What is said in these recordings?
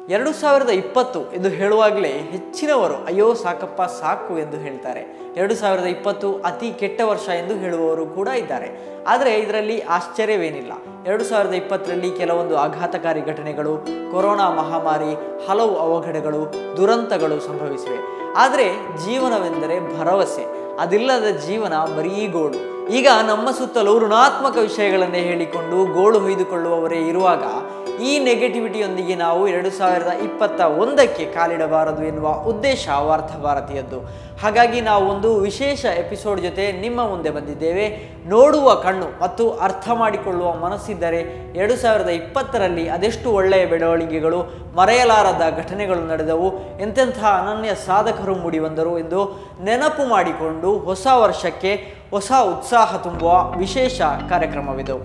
ಎರಡು ಸಾವಿರದ ಇಪ್ಪತ್ತು ಎಂದು ಹೇಳುವಾಗಲೇ ಹೆಚ್ಚಿನವರು ಅಯ್ಯೋ ಸಾಕಪ್ಪ ಸಾಕು ಎಂದು ಹೇಳ್ತಾರೆ ಎರಡು ಸಾವಿರದ ಇಪ್ಪತ್ತು ಅತಿ ಕೆಟ್ಟ ವರ್ಷ ಎಂದು ಹೇಳುವವರು ಕೂಡ ಇದ್ದಾರೆ ಆದರೆ ಇದರಲ್ಲಿ ಆಶ್ಚರ್ಯವೇನಿಲ್ಲ ಎರಡು ಸಾವಿರದ ಇಪ್ಪತ್ತರಲ್ಲಿ ಕೆಲವೊಂದು ಆಘಾತಕಾರಿ ಘಟನೆಗಳು ಕೊರೋನಾ ಮಹಾಮಾರಿ ಹಲವು ಅವಘಡಗಳು ದುರಂತಗಳು ಸಂಭವಿಸಿವೆ ಆದರೆ ಜೀವನವೆಂದರೆ ಭರವಸೆ ಅದಿಲ್ಲದ ಜೀವನ ಬರೀ ಗೋಳು ಈಗ ನಮ್ಮ ಸುತ್ತಲೂ ಋಣಾತ್ಮಕ ವಿಷಯಗಳನ್ನೇ ಹೇಳಿಕೊಂಡು ಗೋಳು ಹೊಯ್ದುಕೊಳ್ಳುವವರೇ ಇರುವಾಗ ಈ ನೆಗೆಟಿವಿಟಿಯೊಂದಿಗೆ ನಾವು ಎರಡು ಸಾವಿರದ ಇಪ್ಪತ್ತ ಒಂದಕ್ಕೆ ಕಾಲಿಡಬಾರದು ಎನ್ನುವ ಉದ್ದೇಶ ವಾರ್ಥ ಭಾರತೀಯದ್ದು ಹಾಗಾಗಿ ನಾವು ಒಂದು ವಿಶೇಷ ಎಪಿಸೋಡ್ ಜೊತೆ ನಿಮ್ಮ ಮುಂದೆ ಬಂದಿದ್ದೇವೆ ನೋಡುವ ಕಣ್ಣು ಮತ್ತು ಅರ್ಥ ಮಾಡಿಕೊಳ್ಳುವ ಮನಸ್ಸಿದ್ದರೆ ಎರಡು ಸಾವಿರದ ಇಪ್ಪತ್ತರಲ್ಲಿ ಅದೆಷ್ಟು ಒಳ್ಳೆಯ ಬೆಳವಣಿಗೆಗಳು ಮರೆಯಲಾರದ ಘಟನೆಗಳು ನಡೆದವು ಎಂತೆಂಥ ಅನನ್ಯ ಸಾಧಕರು ಮೂಡಿಬಂದರು ಎಂದು ನೆನಪು ಮಾಡಿಕೊಂಡು ಹೊಸ ವರ್ಷಕ್ಕೆ ಹೊಸ ಉತ್ಸಾಹ ತುಂಬುವ ವಿಶೇಷ ಕಾರ್ಯಕ್ರಮವಿದು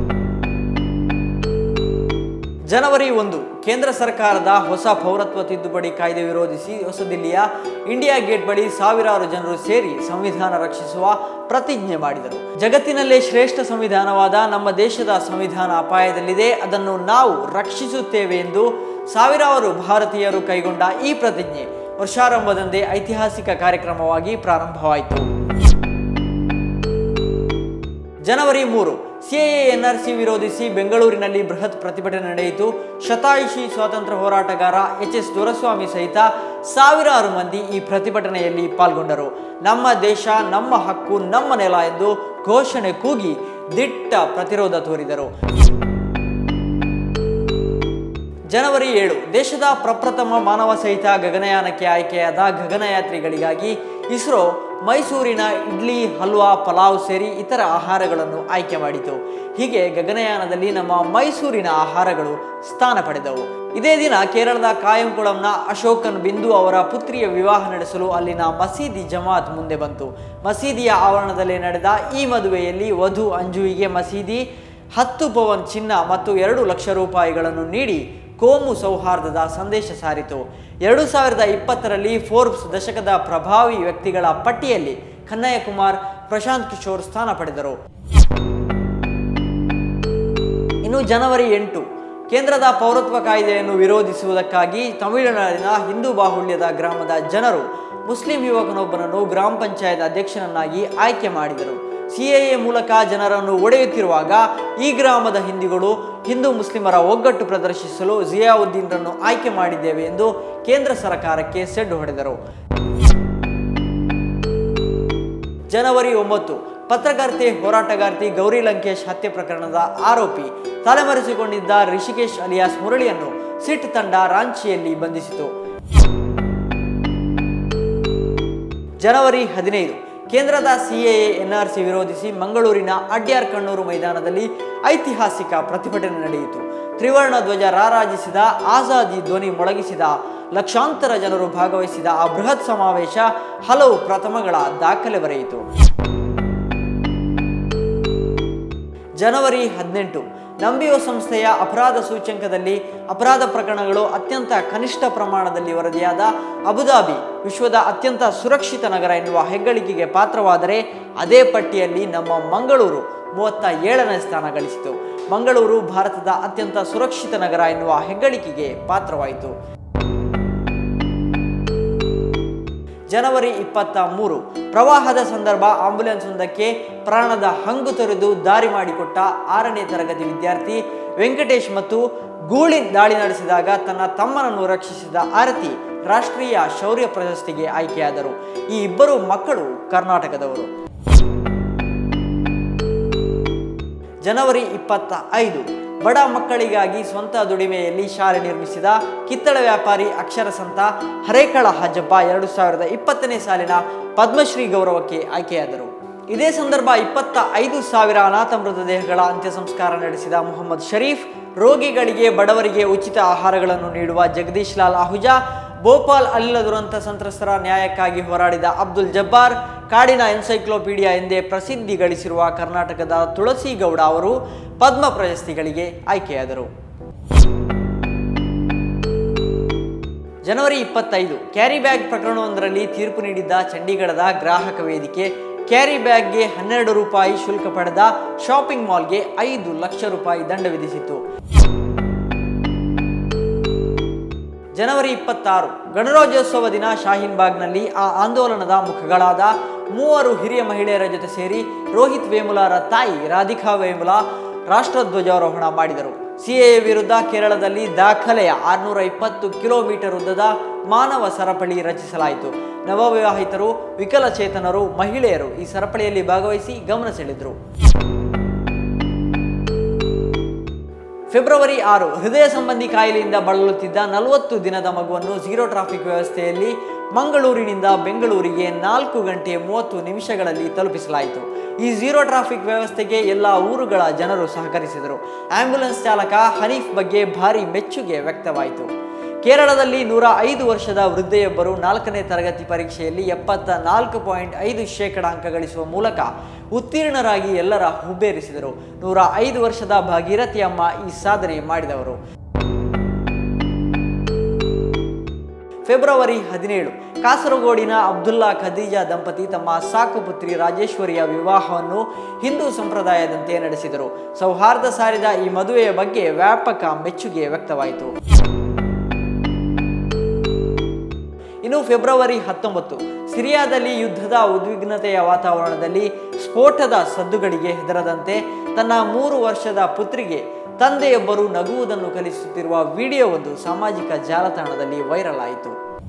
ಜನವರಿ ಒಂದು ಕೇಂದ್ರ ಸರ್ಕಾರದ ಹೊಸ ಪೌರತ್ವ ತಿದ್ದುಪಡಿ ಕಾಯ್ದೆ ವಿರೋಧಿಸಿ ಹೊಸದಿಲ್ಲಿಯ ಇಂಡಿಯಾ ಗೇಟ್ ಬಳಿ ಸಾವಿರಾರು ಜನರು ಸೇರಿ ಸಂವಿಧಾನ ರಕ್ಷಿಸುವ ಪ್ರತಿಜ್ಞೆ ಮಾಡಿದರು ಜಗತ್ತಿನಲ್ಲೇ ಶ್ರೇಷ್ಠ ಸಂವಿಧಾನವಾದ ನಮ್ಮ ದೇಶದ ಸಂವಿಧಾನ ಅಪಾಯದಲ್ಲಿದೆ ಅದನ್ನು ನಾವು ರಕ್ಷಿಸುತ್ತೇವೆ ಎಂದು ಸಾವಿರಾರು ಭಾರತೀಯರು ಕೈಗೊಂಡ ಈ ಪ್ರತಿಜ್ಞೆ ವರ್ಷಾರಂಭದಂದೇ ಐತಿಹಾಸಿಕ ಕಾರ್ಯಕ್ರಮವಾಗಿ ಪ್ರಾರಂಭವಾಯಿತು ಜನವರಿ ಮೂರು ಸಿಎಎ ಎನ್ಆರ್ಸಿ ವಿರೋಧಿಸಿ ಬೆಂಗಳೂರಿನಲ್ಲಿ ಬೃಹತ್ ಪ್ರತಿಭಟನೆ ನಡೆಯಿತು ಶತಾಯುಷಿ ಸ್ವಾತಂತ್ರ್ಯ ಹೋರಾಟಗಾರ ಎಚ್ ಎಸ್ ದೊರಸ್ವಾಮಿ ಸಹಿತ ಸಾವಿರಾರು ಮಂದಿ ಈ ಪ್ರತಿಭಟನೆಯಲ್ಲಿ ಪಾಲ್ಗೊಂಡರು ನಮ್ಮ ದೇಶ ನಮ್ಮ ಹಕ್ಕು ನಮ್ಮ ನೆಲ ಎಂದು ಘೋಷಣೆ ಕೂಗಿ ದಿಟ್ಟ ಪ್ರತಿರೋಧ ತೋರಿದರು ಜನವರಿ ಏಳು ದೇಶದ ಪ್ರಪ್ರಥಮ ಮಾನವ ಸಹಿತ ಗಗನಯಾನಕ್ಕೆ ಆಯ್ಕೆಯಾದ ಗಗನಯಾತ್ರಿಗಳಿಗಾಗಿ ಇಸ್ರೋ ಮೈಸೂರಿನ ಇಡ್ಲಿ ಹಲ್ವಾ ಪಲಾವ್ ಸೇರಿ ಇತರ ಆಹಾರಗಳನ್ನು ಆಯ್ಕೆ ಮಾಡಿತು ಹೀಗೆ ಗಗನಯಾನದಲ್ಲಿ ನಮ್ಮ ಮೈಸೂರಿನ ಆಹಾರಗಳು ಸ್ಥಾನ ಪಡೆದವು ಇದೇ ದಿನ ಕೇರಳದ ಕಾಯಂಕುಳಂನ ಅಶೋಕನ್ ಬಿಂದು ಅವರ ಪುತ್ರಿಯ ವಿವಾಹ ನಡೆಸಲು ಅಲ್ಲಿನ ಮಸೀದಿ ಜಮಾತ್ ಮುಂದೆ ಬಂತು ಮಸೀದಿಯ ಆವರಣದಲ್ಲಿ ನಡೆದ ಈ ಮದುವೆಯಲ್ಲಿ ವಧು ಅಂಜುವಿಗೆ ಮಸೀದಿ ಹತ್ತು ಪವನ್ ಚಿನ್ನ ಮತ್ತು ಎರಡು ಲಕ್ಷ ರೂಪಾಯಿಗಳನ್ನು ನೀಡಿ ಕೋಮು ಸೌಹಾರ್ದದ ಸಂದೇಶ ಸಾರಿತು ಎರಡು ಸಾವಿರದ ಇಪ್ಪತ್ತರಲ್ಲಿ ಫೋರ್ಬ್ಸ್ ದಶಕದ ಪ್ರಭಾವಿ ವ್ಯಕ್ತಿಗಳ ಪಟ್ಟಿಯಲ್ಲಿ ಕನ್ನಯ್ಯ ಕುಮಾರ್ ಪ್ರಶಾಂತ್ ಕಿಶೋರ್ ಸ್ಥಾನ ಪಡೆದರು ಇನ್ನು ಜನವರಿ ಎಂಟು ಕೇಂದ್ರದ ಪೌರತ್ವ ಕಾಯ್ದೆಯನ್ನು ವಿರೋಧಿಸುವುದಕ್ಕಾಗಿ ತಮಿಳುನಾಡಿನ ಹಿಂದೂ ಬಾಹುಳ್ಯದ ಗ್ರಾಮದ ಜನರು ಮುಸ್ಲಿಂ ಯುವಕನೊಬ್ಬನನ್ನು ಗ್ರಾಮ ಪಂಚಾಯತ್ ಅಧ್ಯಕ್ಷನನ್ನಾಗಿ ಆಯ್ಕೆ ಮಾಡಿದರು ಸಿಎಎ ಮೂಲಕ ಜನರನ್ನು ಒಡೆಯುತ್ತಿರುವಾಗ ಈ ಗ್ರಾಮದ ಹಿಂದೂಗಳು ಹಿಂದೂ ಮುಸ್ಲಿಮರ ಒಗ್ಗಟ್ಟು ಪ್ರದರ್ಶಿಸಲು ಜಿಯಾವುದ್ದೀನ್ರನ್ನು ಆಯ್ಕೆ ಮಾಡಿದ್ದೇವೆ ಎಂದು ಕೇಂದ್ರ ಸರ್ಕಾರಕ್ಕೆ ಸೆಡ್ಡು ಹೊಡೆದರು ಜನವರಿ ಒಂಬತ್ತು ಪತ್ರಕರ್ತೆ ಹೋರಾಟಗಾರ್ತಿ ಗೌರಿ ಲಂಕೇಶ್ ಹತ್ಯೆ ಪ್ರಕರಣದ ಆರೋಪಿ ತಲೆಮರೆಸಿಕೊಂಡಿದ್ದ ರಿಷಿಕೇಶ್ ಅಲಿಯಾಸ್ ಮುರಳಿಯನ್ನು ಸಿಟ್ ತಂಡ ರಾಂಚಿಯಲ್ಲಿ ಬಂಧಿಸಿತು ಜನವರಿ ಹದಿನೈದು ಕೇಂದ್ರದ ಸಿಎಎ ಎನ್ಆರ್ಸಿ ವಿರೋಧಿಸಿ ಮಂಗಳೂರಿನ ಅಡ್ಯಾರ್ ಕಣ್ಣೂರು ಮೈದಾನದಲ್ಲಿ ಐತಿಹಾಸಿಕ ಪ್ರತಿಭಟನೆ ನಡೆಯಿತು ತ್ರಿವರ್ಣ ಧ್ವಜ ರಾರಾಜಿಸಿದ ಆಜಾದಿ ಧ್ವನಿ ಮೊಳಗಿಸಿದ ಲಕ್ಷಾಂತರ ಜನರು ಭಾಗವಹಿಸಿದ ಆ ಬೃಹತ್ ಸಮಾವೇಶ ಹಲವು ಪ್ರಥಮಗಳ ದಾಖಲೆ ಬರೆಯಿತು ಜನವರಿ ಹದಿನೆಂಟು ನಂಬಿಯೋ ಸಂಸ್ಥೆಯ ಅಪರಾಧ ಸೂಚ್ಯಂಕದಲ್ಲಿ ಅಪರಾಧ ಪ್ರಕರಣಗಳು ಅತ್ಯಂತ ಕನಿಷ್ಠ ಪ್ರಮಾಣದಲ್ಲಿ ವರದಿಯಾದ ಅಬುದಾಬಿ ವಿಶ್ವದ ಅತ್ಯಂತ ಸುರಕ್ಷಿತ ನಗರ ಎನ್ನುವ ಹೆಗ್ಗಳಿಕೆಗೆ ಪಾತ್ರವಾದರೆ ಅದೇ ಪಟ್ಟಿಯಲ್ಲಿ ನಮ್ಮ ಮಂಗಳೂರು ಮೂವತ್ತ ಏಳನೇ ಸ್ಥಾನ ಗಳಿಸಿತು ಮಂಗಳೂರು ಭಾರತದ ಅತ್ಯಂತ ಸುರಕ್ಷಿತ ನಗರ ಎನ್ನುವ ಹೆಗ್ಗಳಿಕೆಗೆ ಪಾತ್ರವಾಯಿತು ಜನವರಿ ಇಪ್ಪತ್ತ ಮೂರು ಪ್ರವಾಹದ ಸಂದರ್ಭ ಆಂಬ್ಯುಲೆನ್ಸ್ ಒಂದಕ್ಕೆ ಪ್ರಾಣದ ಹಂಗು ತೊರೆದು ದಾರಿ ಮಾಡಿಕೊಟ್ಟ ಆರನೇ ತರಗತಿ ವಿದ್ಯಾರ್ಥಿ ವೆಂಕಟೇಶ್ ಮತ್ತು ಗೂಳಿ ದಾಳಿ ನಡೆಸಿದಾಗ ತನ್ನ ತಮ್ಮನನ್ನು ರಕ್ಷಿಸಿದ ಆರತಿ ರಾಷ್ಟ್ರೀಯ ಶೌರ್ಯ ಪ್ರಶಸ್ತಿಗೆ ಆಯ್ಕೆಯಾದರು ಈ ಇಬ್ಬರು ಮಕ್ಕಳು ಕರ್ನಾಟಕದವರು ಜನವರಿ ಇಪ್ಪತ್ತ ಐದು ಬಡ ಮಕ್ಕಳಿಗಾಗಿ ಸ್ವಂತ ದುಡಿಮೆಯಲ್ಲಿ ಶಾಲೆ ನಿರ್ಮಿಸಿದ ಕಿತ್ತಳ ವ್ಯಾಪಾರಿ ಅಕ್ಷರ ಸಂತ ಹರೇಕಳ ಹಜಬ್ಬ ಎರಡು ಸಾವಿರದ ಇಪ್ಪತ್ತನೇ ಸಾಲಿನ ಪದ್ಮಶ್ರೀ ಗೌರವಕ್ಕೆ ಆಯ್ಕೆಯಾದರು ಇದೇ ಸಂದರ್ಭ ಇಪ್ಪತ್ತ ಐದು ಸಾವಿರ ಅನಾಥ ಮೃತದೇಹಗಳ ಅಂತ್ಯ ಸಂಸ್ಕಾರ ನಡೆಸಿದ ಮೊಹಮ್ಮದ್ ಶರೀಫ್ ರೋಗಿಗಳಿಗೆ ಬಡವರಿಗೆ ಉಚಿತ ಆಹಾರಗಳನ್ನು ನೀಡುವ ಜಗದೀಶ್ ಲಾಲ್ ಆಹುಜಾ ಭೋಪಾಲ್ ಅನಿಲ ದುರಂತ ಸಂತ್ರಸ್ತರ ನ್ಯಾಯಕ್ಕಾಗಿ ಹೋರಾಡಿದ ಅಬ್ದುಲ್ ಜಬ್ಬಾರ್ ಕಾಡಿನ ಎನ್ಸೈಕ್ಲೋಪೀಡಿಯಾ ಎಂದೇ ಪ್ರಸಿದ್ಧಿ ಗಳಿಸಿರುವ ಕರ್ನಾಟಕದ ತುಳಸಿ ಗೌಡ ಅವರು ಪದ್ಮ ಪ್ರಶಸ್ತಿಗಳಿಗೆ ಆಯ್ಕೆಯಾದರು ಜನವರಿ ಇಪ್ಪತ್ತೈದು ಕ್ಯಾರಿ ಬ್ಯಾಗ್ ಪ್ರಕರಣವೊಂದರಲ್ಲಿ ತೀರ್ಪು ನೀಡಿದ್ದ ಚಂಡೀಗಢದ ಗ್ರಾಹಕ ವೇದಿಕೆ ಕ್ಯಾರಿ ಬ್ಯಾಗ್ಗೆ ಹನ್ನೆರಡು ರೂಪಾಯಿ ಶುಲ್ಕ ಪಡೆದ ಶಾಪಿಂಗ್ ಮಾಲ್ಗೆ ಐದು ಲಕ್ಷ ರೂಪಾಯಿ ದಂಡ ವಿಧಿಸಿತು ಜನವರಿ ಇಪ್ಪತ್ತಾರು ಗಣರಾಜ್ಯೋತ್ಸವ ದಿನ ಶಾಹೀನ್ ಬಾಗ್ನಲ್ಲಿ ಆ ಆಂದೋಲನದ ಮುಖಗಳಾದ ಮೂವರು ಹಿರಿಯ ಮಹಿಳೆಯರ ಜೊತೆ ಸೇರಿ ರೋಹಿತ್ ವೇಮುಲಾರ ತಾಯಿ ರಾಧಿಕಾ ವೇಮುಲಾ ರಾಷ್ಟ್ರಧ್ವಜಾರೋಹಣ ಮಾಡಿದರು ಸಿಎಎ ವಿರುದ್ಧ ಕೇರಳದಲ್ಲಿ ದಾಖಲೆಯ ಆರುನೂರ ಇಪ್ಪತ್ತು ಕಿಲೋಮೀಟರ್ ಉದ್ದದ ಮಾನವ ಸರಪಳಿ ರಚಿಸಲಾಯಿತು ನವವಿವಾಹಿತರು ವಿಕಲಚೇತನರು ಮಹಿಳೆಯರು ಈ ಸರಪಳಿಯಲ್ಲಿ ಭಾಗವಹಿಸಿ ಗಮನ ಸೆಳೆದರು ಫೆಬ್ರವರಿ ಆರು ಹೃದಯ ಸಂಬಂಧಿ ಕಾಯಿಲೆಯಿಂದ ಬಳಲುತ್ತಿದ್ದ ನಲವತ್ತು ದಿನದ ಮಗುವನ್ನು ಝೀರೋ ಟ್ರಾಫಿಕ್ ವ್ಯವಸ್ಥೆಯಲ್ಲಿ ಮಂಗಳೂರಿನಿಂದ ಬೆಂಗಳೂರಿಗೆ ನಾಲ್ಕು ಗಂಟೆ ಮೂವತ್ತು ನಿಮಿಷಗಳಲ್ಲಿ ತಲುಪಿಸಲಾಯಿತು ಈ ಝೀರೋ ಟ್ರಾಫಿಕ್ ವ್ಯವಸ್ಥೆಗೆ ಎಲ್ಲ ಊರುಗಳ ಜನರು ಸಹಕರಿಸಿದರು ಆಂಬ್ಯುಲೆನ್ಸ್ ಚಾಲಕ ಹನೀಫ್ ಬಗ್ಗೆ ಭಾರಿ ಮೆಚ್ಚುಗೆ ವ್ಯಕ್ತವಾಯಿತು ಕೇರಳದಲ್ಲಿ ನೂರ ಐದು ವರ್ಷದ ವೃದ್ಧೆಯೊಬ್ಬರು ನಾಲ್ಕನೇ ತರಗತಿ ಪರೀಕ್ಷೆಯಲ್ಲಿ ಎಪ್ಪತ್ತ ನಾಲ್ಕು ಪಾಯಿಂಟ್ ಐದು ಶೇಕಡ ಅಂಕ ಗಳಿಸುವ ಮೂಲಕ ಉತ್ತೀರ್ಣರಾಗಿ ಎಲ್ಲರ ಹುಬ್ಬೇರಿಸಿದರು ನೂರ ಐದು ವರ್ಷದ ಭಾಗೀರಥಿ ಅಮ್ಮ ಈ ಸಾಧನೆ ಮಾಡಿದವರು ಫೆಬ್ರವರಿ ಹದಿನೇಳು ಕಾಸರಗೋಡಿನ ಅಬ್ದುಲ್ಲಾ ಖದೀಜಾ ದಂಪತಿ ತಮ್ಮ ಸಾಕು ಪುತ್ರಿ ರಾಜೇಶ್ವರಿಯ ವಿವಾಹವನ್ನು ಹಿಂದೂ ಸಂಪ್ರದಾಯದಂತೆ ನಡೆಸಿದರು ಸೌಹಾರ್ದ ಸಾರಿದ ಈ ಮದುವೆಯ ಬಗ್ಗೆ ವ್ಯಾಪಕ ಮೆಚ್ಚುಗೆ ವ್ಯಕ್ತವಾಯಿತು ಇನ್ನು ಫೆಬ್ರವರಿ ಹತ್ತೊಂಬತ್ತು ಸಿರಿಯಾದಲ್ಲಿ ಯುದ್ಧದ ಉದ್ವಿಗ್ನತೆಯ ವಾತಾವರಣದಲ್ಲಿ ಸ್ಫೋಟದ ಸದ್ದುಗಳಿಗೆ ಹೆದರದಂತೆ ತನ್ನ ಮೂರು ವರ್ಷದ ಪುತ್ರಿಗೆ ತಂದೆಯೊಬ್ಬರು ನಗುವುದನ್ನು ಕಲಿಸುತ್ತಿರುವ ವಿಡಿಯೋವೊಂದು ಸಾಮಾಜಿಕ ಜಾಲತಾಣದಲ್ಲಿ ವೈರಲ್ ಆಯಿತು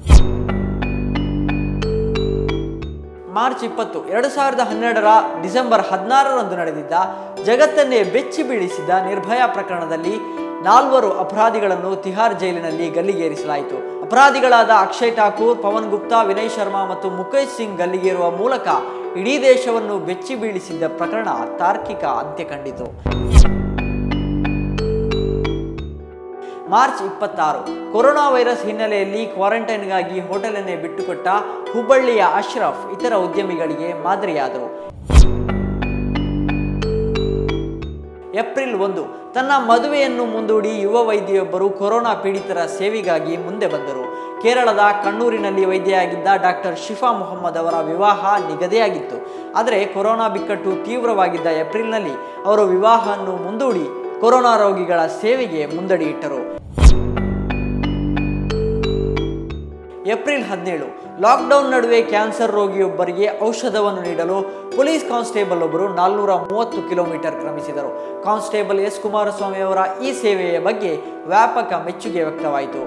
ಮಾರ್ಚ್ ಇಪ್ಪತ್ತು ಎರಡು ಸಾವಿರದ ಹನ್ನೆರಡರ ಡಿಸೆಂಬರ್ ಹದಿನಾರರಂದು ನಡೆದಿದ್ದ ಜಗತ್ತನ್ನೇ ಬೆಚ್ಚಿ ಬೀಳಿಸಿದ ನಿರ್ಭಯ ಪ್ರಕರಣದಲ್ಲಿ ನಾಲ್ವರು ಅಪರಾಧಿಗಳನ್ನು ತಿಹಾರ್ ಜೈಲಿನಲ್ಲಿ ಗಲ್ಲಿಗೇರಿಸಲಾಯಿತು ಅಪರಾಧಿಗಳಾದ ಅಕ್ಷಯ್ ಠಾಕೂರ್ ಪವನ್ ಗುಪ್ತಾ ವಿನಯ್ ಶರ್ಮಾ ಮತ್ತು ಮುಖೇಶ್ ಸಿಂಗ್ ಗಲ್ಲಿಗೇರುವ ಮೂಲಕ ಇಡೀ ದೇಶವನ್ನು ಬೆಚ್ಚಿ ಬೀಳಿಸಿದ್ದ ಪ್ರಕರಣ ತಾರ್ಕಿಕ ಅಂತ್ಯ ಕಂಡಿತು ಮಾರ್ಚ್ ಇಪ್ಪತ್ತಾರು ಕೊರೋನಾ ವೈರಸ್ ಹಿನ್ನೆಲೆಯಲ್ಲಿ ಕ್ವಾರಂಟೈನ್ಗಾಗಿ ಹೋಟೆಲನ್ನೇ ಬಿಟ್ಟುಕೊಟ್ಟ ಹುಬ್ಬಳ್ಳಿಯ ಅಶ್ರಫ್ ಇತರ ಉದ್ಯಮಿಗಳಿಗೆ ಮಾದರಿಯಾದರು ಏಪ್ರಿಲ್ ಒಂದು ತನ್ನ ಮದುವೆಯನ್ನು ಮುಂದೂಡಿ ಯುವ ವೈದ್ಯೆಯೊಬ್ಬರು ಕೊರೋನಾ ಪೀಡಿತರ ಸೇವೆಗಾಗಿ ಮುಂದೆ ಬಂದರು ಕೇರಳದ ಕಣ್ಣೂರಿನಲ್ಲಿ ವೈದ್ಯೆಯಾಗಿದ್ದ ಡಾಕ್ಟರ್ ಶಿಫಾ ಮೊಹಮ್ಮದ್ ಅವರ ವಿವಾಹ ನಿಗದಿಯಾಗಿತ್ತು ಆದರೆ ಕೊರೋನಾ ಬಿಕ್ಕಟ್ಟು ತೀವ್ರವಾಗಿದ್ದ ಏಪ್ರಿಲ್ನಲ್ಲಿ ಅವರು ವಿವಾಹವನ್ನು ಮುಂದೂಡಿ ಕೊರೋನಾ ರೋಗಿಗಳ ಸೇವೆಗೆ ಮುಂದಡಿ ಇಟ್ಟರು ಏಪ್ರಿಲ್ ಹದಿನೇಳು ಲಾಕ್ಡೌನ್ ನಡುವೆ ಕ್ಯಾನ್ಸರ್ ರೋಗಿಯೊಬ್ಬರಿಗೆ ಔಷಧವನ್ನು ನೀಡಲು ಪೊಲೀಸ್ ಕಾನ್ಸ್ಟೇಬಲ್ ಒಬ್ಬರು ನಾಲ್ನೂರ ಮೂವತ್ತು ಕಿಲೋಮೀಟರ್ ಕ್ರಮಿಸಿದರು ಕಾನ್ಸ್ಟೇಬಲ್ ಎಸ್ ಕುಮಾರಸ್ವಾಮಿ ಅವರ ಈ ಸೇವೆಯ ಬಗ್ಗೆ ವ್ಯಾಪಕ ಮೆಚ್ಚುಗೆ ವ್ಯಕ್ತವಾಯಿತು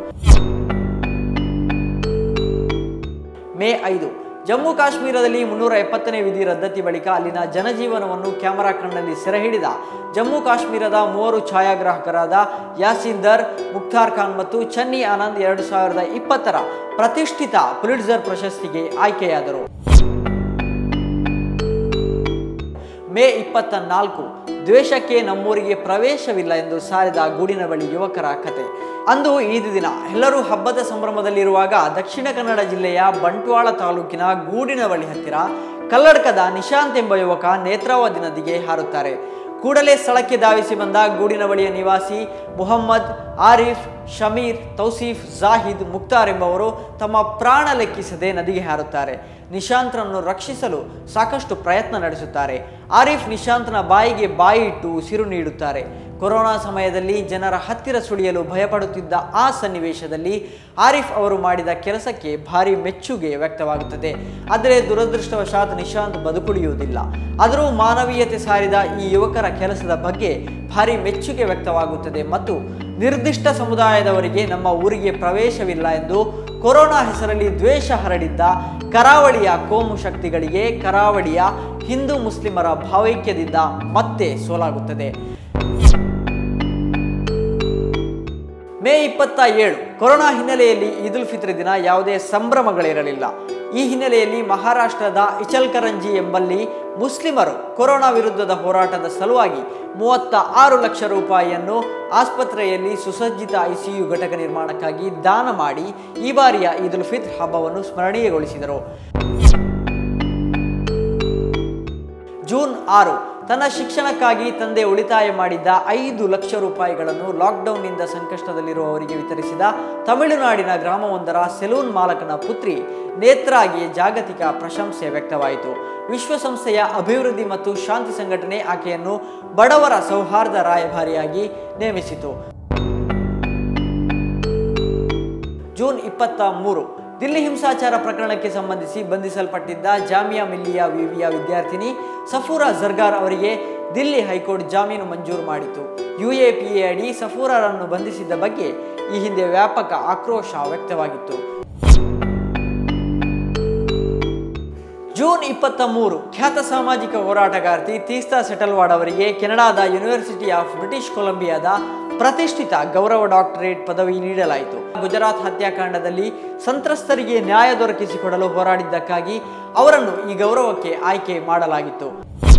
ಮೇ ಐದು ಜಮ್ಮು ಕಾಶ್ಮೀರದಲ್ಲಿ ಮುನ್ನೂರ ಎಪ್ಪತ್ತನೇ ವಿಧಿ ರದ್ದತಿ ಬಳಿಕ ಅಲ್ಲಿನ ಜನಜೀವನವನ್ನು ಕ್ಯಾಮೆರಾ ಕಣ್ಣಲ್ಲಿ ಸೆರೆ ಹಿಡಿದ ಜಮ್ಮು ಕಾಶ್ಮೀರದ ಮೂವರು ಛಾಯಾಗ್ರಾಹಕರಾದ ಯಾಸಿಂದರ್ ಮುಖ್ತಾರ್ ಖಾನ್ ಮತ್ತು ಚನ್ನಿ ಆನಂದ್ ಎರಡು ಸಾವಿರದ ಇಪ್ಪತ್ತರ ಪ್ರತಿಷ್ಠಿತ ಪುಲಿಟ್ಜರ್ ಪ್ರಶಸ್ತಿಗೆ ಆಯ್ಕೆಯಾದರು ಮೇ ಇಪ್ಪತ್ತ ನಾಲ್ಕು ದ್ವೇಷಕ್ಕೆ ನಮ್ಮೂರಿಗೆ ಪ್ರವೇಶವಿಲ್ಲ ಎಂದು ಸಾರಿದ ಗೂಡಿನ ಬಳಿ ಯುವಕರ ಕತೆ ಅಂದು ಈದ್ ದಿನ ಎಲ್ಲರೂ ಹಬ್ಬದ ಸಂಭ್ರಮದಲ್ಲಿರುವಾಗ ದಕ್ಷಿಣ ಕನ್ನಡ ಜಿಲ್ಲೆಯ ಬಂಟ್ವಾಳ ತಾಲೂಕಿನ ಗೂಡಿನ ಬಳಿ ಹತ್ತಿರ ಕಲ್ಲಡ್ಕದ ನಿಶಾಂತ್ ಎಂಬ ಯುವಕ ನೇತ್ರಾವತಿ ನದಿಗೆ ಹಾರುತ್ತಾರೆ ಕೂಡಲೇ ಸ್ಥಳಕ್ಕೆ ಧಾವಿಸಿ ಬಂದ ಗೂಡಿನ ಬಳಿಯ ನಿವಾಸಿ ಮುಹಮ್ಮದ್ ಆರಿಫ್ ಶಮೀರ್ ತೌಸೀಫ್ ಜಾಹಿದ್ ಮುಕ್ತಾರ್ ಎಂಬವರು ತಮ್ಮ ಪ್ರಾಣ ಲೆಕ್ಕಿಸದೆ ನದಿಗೆ ಹಾರುತ್ತಾರೆ ನಿಶಾಂತ್ರನ್ನು ರಕ್ಷಿಸಲು ಸಾಕಷ್ಟು ಪ್ರಯತ್ನ ನಡೆಸುತ್ತಾರೆ ಆರಿಫ್ ನಿಶಾಂತ್ನ ಬಾಯಿಗೆ ಬಾಯಿ ಇಟ್ಟು ಉಸಿರು ನೀಡುತ್ತಾರೆ ಕೊರೋನಾ ಸಮಯದಲ್ಲಿ ಜನರ ಹತ್ತಿರ ಸುಳಿಯಲು ಭಯಪಡುತ್ತಿದ್ದ ಆ ಸನ್ನಿವೇಶದಲ್ಲಿ ಆರಿಫ್ ಅವರು ಮಾಡಿದ ಕೆಲಸಕ್ಕೆ ಭಾರಿ ಮೆಚ್ಚುಗೆ ವ್ಯಕ್ತವಾಗುತ್ತದೆ ಆದರೆ ದುರದೃಷ್ಟವಶಾತ್ ನಿಶಾಂತ್ ಬದುಕುಳಿಯುವುದಿಲ್ಲ ಆದರೂ ಮಾನವೀಯತೆ ಸಾರಿದ ಈ ಯುವಕರ ಕೆಲಸದ ಬಗ್ಗೆ ಭಾರಿ ಮೆಚ್ಚುಗೆ ವ್ಯಕ್ತವಾಗುತ್ತದೆ ಮತ್ತು ನಿರ್ದಿಷ್ಟ ಸಮುದಾಯದವರಿಗೆ ನಮ್ಮ ಊರಿಗೆ ಪ್ರವೇಶವಿಲ್ಲ ಎಂದು ಕೊರೋನಾ ಹೆಸರಲ್ಲಿ ದ್ವೇಷ ಹರಡಿದ್ದ ಕರಾವಳಿಯ ಕೋಮು ಶಕ್ತಿಗಳಿಗೆ ಕರಾವಳಿಯ ಹಿಂದೂ ಮುಸ್ಲಿಮರ ಭಾವೈಕ್ಯದಿಂದ ಮತ್ತೆ ಸೋಲಾಗುತ್ತದೆ ಮೇ ಇಪ್ಪತ್ತ ಏಳು ಕೊರೋನಾ ಹಿನ್ನೆಲೆಯಲ್ಲಿ ಈದ್ ಉಲ್ ಫಿತ್ರ್ ದಿನ ಯಾವುದೇ ಸಂಭ್ರಮಗಳಿರಲಿಲ್ಲ ಈ ಹಿನ್ನೆಲೆಯಲ್ಲಿ ಮಹಾರಾಷ್ಟ್ರದ ಇಚಲ್ಕರಂಜಿ ಎಂಬಲ್ಲಿ ಮುಸ್ಲಿಮರು ಕೊರೋನಾ ವಿರುದ್ಧದ ಹೋರಾಟದ ಸಲುವಾಗಿ ಮೂವತ್ತ ಆರು ಲಕ್ಷ ರೂಪಾಯಿಯನ್ನು ಆಸ್ಪತ್ರೆಯಲ್ಲಿ ಸುಸಜ್ಜಿತ ಐಸಿಯು ಘಟಕ ನಿರ್ಮಾಣಕ್ಕಾಗಿ ದಾನ ಮಾಡಿ ಈ ಬಾರಿಯ ಈದ್ ಉಲ್ ಫಿತ್ರ್ ಹಬ್ಬವನ್ನು ಸ್ಮರಣೀಯಗೊಳಿಸಿದರು ಜೂನ್ ಆರು ತನ್ನ ಶಿಕ್ಷಣಕ್ಕಾಗಿ ತಂದೆ ಉಳಿತಾಯ ಮಾಡಿದ್ದ ಐದು ಲಕ್ಷ ರೂಪಾಯಿಗಳನ್ನು ಲಾಕ್ಡೌನ್ನಿಂದ ಸಂಕಷ್ಟದಲ್ಲಿರುವವರಿಗೆ ವಿತರಿಸಿದ ತಮಿಳುನಾಡಿನ ಗ್ರಾಮವೊಂದರ ಸೆಲೂನ್ ಮಾಲಕನ ಪುತ್ರಿ ನೇತ್ರಾಗೆ ಜಾಗತಿಕ ಪ್ರಶಂಸೆ ವ್ಯಕ್ತವಾಯಿತು ವಿಶ್ವಸಂಸ್ಥೆಯ ಅಭಿವೃದ್ಧಿ ಮತ್ತು ಶಾಂತಿ ಸಂಘಟನೆ ಆಕೆಯನ್ನು ಬಡವರ ಸೌಹಾರ್ದ ರಾಯಭಾರಿಯಾಗಿ ನೇಮಿಸಿತು ಜೂನ್ ಇಪ್ಪತ್ತ ಮೂರು ದಿಲ್ಲಿ ಹಿಂಸಾಚಾರ ಪ್ರಕರಣಕ್ಕೆ ಸಂಬಂಧಿಸಿ ಬಂಧಿಸಲ್ಪಟ್ಟಿದ್ದ ಜಾಮಿಯಾ ಮಿಲ್ಲಿಯಾ ವಿವಿಯ ವಿದ್ಯಾರ್ಥಿನಿ ಸಫೂರಾ ಜರ್ಗಾರ್ ಅವರಿಗೆ ದಿಲ್ಲಿ ಹೈಕೋರ್ಟ್ ಜಾಮೀನು ಮಂಜೂರು ಮಾಡಿತು ಯುಎಪಿಎ ಅಡಿ ಸಫೂರಾರನ್ನು ಬಂಧಿಸಿದ್ದ ಬಗ್ಗೆ ಈ ಹಿಂದೆ ವ್ಯಾಪಕ ಆಕ್ರೋಶ ವ್ಯಕ್ತವಾಗಿತ್ತು ಜೂನ್ ಇಪ್ಪತ್ತ ಮೂರು ಖ್ಯಾತ ಸಾಮಾಜಿಕ ಹೋರಾಟಗಾರ್ತಿ ತೀಸ್ತಾ ಸೆಟಲ್ವಾಡ್ ಅವರಿಗೆ ಕೆನಡಾದ ಯೂನಿವರ್ಸಿಟಿ ಆಫ್ ಬ್ರಿಟಿಷ್ ಕೊಲಂಬಿಯಾದ ಪ್ರತಿಷ್ಠಿತ ಗೌರವ ಡಾಕ್ಟರೇಟ್ ಪದವಿ ನೀಡಲಾಯಿತು ಗುಜರಾತ್ ಹತ್ಯಾಕಾಂಡದಲ್ಲಿ ಸಂತ್ರಸ್ತರಿಗೆ ನ್ಯಾಯ ದೊರಕಿಸಿಕೊಡಲು ಹೋರಾಡಿದ್ದಕ್ಕಾಗಿ ಅವರನ್ನು ಈ ಗೌರವಕ್ಕೆ ಆಯ್ಕೆ ಮಾಡಲಾಗಿತ್ತು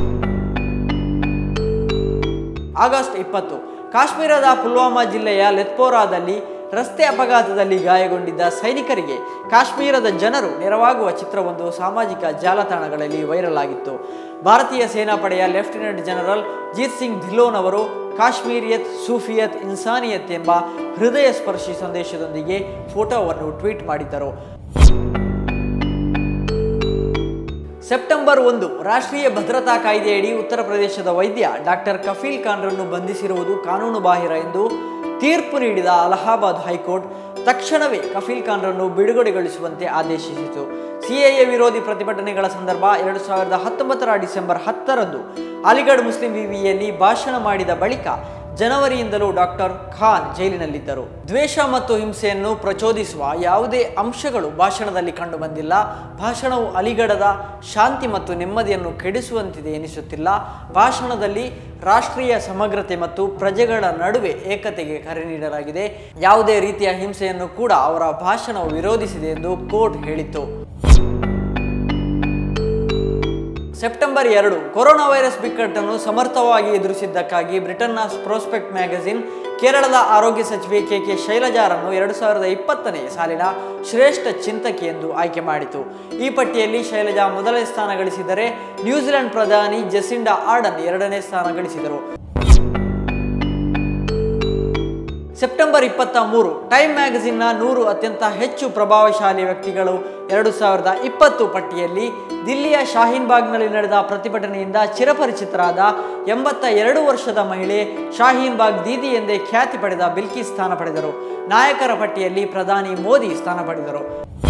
ಆಗಸ್ಟ್ ಇಪ್ಪತ್ತು ಕಾಶ್ಮೀರದ ಪುಲ್ವಾಮಾ ಜಿಲ್ಲೆಯ ಲೆತ್ಪೋರಾದಲ್ಲಿ ರಸ್ತೆ ಅಪಘಾತದಲ್ಲಿ ಗಾಯಗೊಂಡಿದ್ದ ಸೈನಿಕರಿಗೆ ಕಾಶ್ಮೀರದ ಜನರು ನೆರವಾಗುವ ಚಿತ್ರವೊಂದು ಸಾಮಾಜಿಕ ಜಾಲತಾಣಗಳಲ್ಲಿ ವೈರಲ್ ಆಗಿತ್ತು ಭಾರತೀಯ ಸೇನಾಪಡೆಯ ಲೆಫ್ಟಿನೆಂಟ್ ಜನರಲ್ ಜೀತ್ ಸಿಂಗ್ ಧಿಲ್ಲೋನ್ ಅವರು ಕಾಶ್ಮೀರಿಯತ್ ಸೂಫಿಯತ್ ಇನ್ಸಾನಿಯತ್ ಎಂಬ ಹೃದಯ ಸ್ಪರ್ಶಿ ಸಂದೇಶದೊಂದಿಗೆ ಫೋಟೋವನ್ನು ಟ್ವೀಟ್ ಮಾಡಿದ್ದರು ಸೆಪ್ಟೆಂಬರ್ ಒಂದು ರಾಷ್ಟ್ರೀಯ ಭದ್ರತಾ ಕಾಯ್ದೆಯಡಿ ಉತ್ತರ ಪ್ರದೇಶದ ವೈದ್ಯ ಡಾಕ್ಟರ್ ಕಫೀಲ್ ಖಾನ್ರನ್ನು ಬಂಧಿಸಿರುವುದು ಕಾನೂನು ಬಾಹಿರ ಎಂದು ತೀರ್ಪು ನೀಡಿದ ಅಲಹಾಬಾದ್ ಹೈಕೋರ್ಟ್ ತಕ್ಷಣವೇ ಕಫೀಲ್ ಖಾನ್ರನ್ನು ಬಿಡುಗಡೆಗೊಳಿಸುವಂತೆ ಆದೇಶಿಸಿತು ಸಿಎಎ ವಿರೋಧಿ ಪ್ರತಿಭಟನೆಗಳ ಸಂದರ್ಭ ಎರಡು ಸಾವಿರದ ಹತ್ತೊಂಬತ್ತರ ಡಿಸೆಂಬರ್ ಹತ್ತರಂದು ಅಲಿಗಢ್ ಮುಸ್ಲಿಂ ವಿವಿಯಲ್ಲಿ ಭಾಷಣ ಮಾಡಿದ ಬಳಿಕ ಜನವರಿಯಿಂದಲೂ ಡಾಕ್ಟರ್ ಖಾನ್ ಜೈಲಿನಲ್ಲಿದ್ದರು ದ್ವೇಷ ಮತ್ತು ಹಿಂಸೆಯನ್ನು ಪ್ರಚೋದಿಸುವ ಯಾವುದೇ ಅಂಶಗಳು ಭಾಷಣದಲ್ಲಿ ಕಂಡುಬಂದಿಲ್ಲ ಭಾಷಣವು ಅಲಿಗಢದ ಶಾಂತಿ ಮತ್ತು ನೆಮ್ಮದಿಯನ್ನು ಕೆಡಿಸುವಂತಿದೆ ಎನಿಸುತ್ತಿಲ್ಲ ಭಾಷಣದಲ್ಲಿ ರಾಷ್ಟ್ರೀಯ ಸಮಗ್ರತೆ ಮತ್ತು ಪ್ರಜೆಗಳ ನಡುವೆ ಏಕತೆಗೆ ಕರೆ ನೀಡಲಾಗಿದೆ ಯಾವುದೇ ರೀತಿಯ ಹಿಂಸೆಯನ್ನು ಕೂಡ ಅವರ ಭಾಷಣವು ವಿರೋಧಿಸಿದೆ ಎಂದು ಕೋರ್ಟ್ ಹೇಳಿತು ಸೆಪ್ಟೆಂಬರ್ ಎರಡು ಕೊರೋನಾ ವೈರಸ್ ಬಿಕ್ಕಟ್ಟನ್ನು ಸಮರ್ಥವಾಗಿ ಎದುರಿಸಿದ್ದಕ್ಕಾಗಿ ಬ್ರಿಟನ್ನ ಪ್ರೋಸ್ಪೆಕ್ಟ್ ಮ್ಯಾಗಝಿನ್ ಕೇರಳದ ಆರೋಗ್ಯ ಸಚಿವೆ ಕೆ ಕೆ ಶೈಲಜಾರನ್ನು ಎರಡು ಸಾವಿರದ ಇಪ್ಪತ್ತನೇ ಸಾಲಿನ ಶ್ರೇಷ್ಠ ಚಿಂತಕಿ ಎಂದು ಆಯ್ಕೆ ಮಾಡಿತು ಈ ಪಟ್ಟಿಯಲ್ಲಿ ಶೈಲಜಾ ಮೊದಲನೇ ಸ್ಥಾನ ಗಳಿಸಿದರೆ ನ್ಯೂಜಿಲೆಂಡ್ ಪ್ರಧಾನಿ ಜೆಸಿಂಡಾ ಆರ್ಡನ್ ಎರಡನೇ ಸ್ಥಾನ ಗಳಿಸಿದರು ಸೆಪ್ಟೆಂಬರ್ ಇಪ್ಪತ್ತ ಮೂರು ಟೈಮ್ ಮ್ಯಾಗಝಿನ್ನ ನೂರು ಅತ್ಯಂತ ಹೆಚ್ಚು ಪ್ರಭಾವಶಾಲಿ ವ್ಯಕ್ತಿಗಳು ಎರಡು ಸಾವಿರದ ಇಪ್ಪತ್ತು ಪಟ್ಟಿಯಲ್ಲಿ ದಿಲ್ಲಿಯ ಶಾಹೀನ್ ಬಾಗ್ನಲ್ಲಿ ನಡೆದ ಪ್ರತಿಭಟನೆಯಿಂದ ಚಿರಪರಿಚಿತರಾದ ಎಂಬತ್ತ ಎರಡು ವರ್ಷದ ಮಹಿಳೆ ಶಾಹೀನ್ ಬಾಗ್ ದೀದಿ ಎಂದೇ ಖ್ಯಾತಿ ಪಡೆದ ಬಿಲ್ಕಿ ಸ್ಥಾನ ಪಡೆದರು ನಾಯಕರ ಪಟ್ಟಿಯಲ್ಲಿ ಪ್ರಧಾನಿ ಮೋದಿ ಸ್ಥಾನ ಪಡೆದರು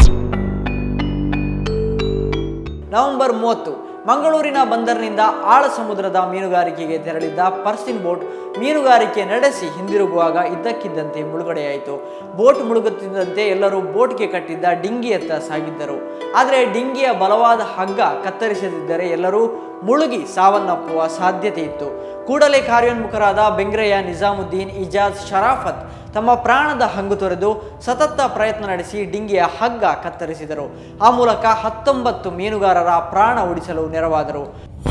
ನವೆಂಬರ್ ಮೂವತ್ತು ಮಂಗಳೂರಿನ ಬಂದರಿನಿಂದ ಆಳ ಸಮುದ್ರದ ಮೀನುಗಾರಿಕೆಗೆ ತೆರಳಿದ್ದ ಪರ್ಸಿನ್ ಬೋಟ್ ಮೀನುಗಾರಿಕೆ ನಡೆಸಿ ಹಿಂದಿರುಗುವಾಗ ಇದ್ದಕ್ಕಿದ್ದಂತೆ ಮುಳುಗಡೆಯಾಯಿತು ಬೋಟ್ ಮುಳುಗುತ್ತಿದ್ದಂತೆ ಎಲ್ಲರೂ ಬೋಟ್ಗೆ ಕಟ್ಟಿದ್ದ ಡಿಂಗಿಯತ್ತ ಸಾಗಿದ್ದರು ಆದರೆ ಡಿಂಗಿಯ ಬಲವಾದ ಹಗ್ಗ ಕತ್ತರಿಸದಿದ್ದರೆ ಎಲ್ಲರೂ ಮುಳುಗಿ ಸಾವನ್ನಪ್ಪುವ ಸಾಧ್ಯತೆ ಇತ್ತು ಕೂಡಲೇ ಕಾರ್ಯೋನ್ಮುಖರಾದ ಬೆಂಗ್ರೆಯ ನಿಜಾಮುದ್ದೀನ್ ಇಜಾಜ್ ಶರಾಫತ್ ತಮ್ಮ ಪ್ರಾಣದ ಹಂಗು ತೊರೆದು ಸತತ ಪ್ರಯತ್ನ ನಡೆಸಿ ಡಿಂಗಿಯ ಹಗ್ಗ ಕತ್ತರಿಸಿದರು ಆ ಮೂಲಕ ಹತ್ತೊಂಬತ್ತು ಮೀನುಗಾರರ ಪ್ರಾಣ ಉಳಿಸಲು ನೆರವಾದರು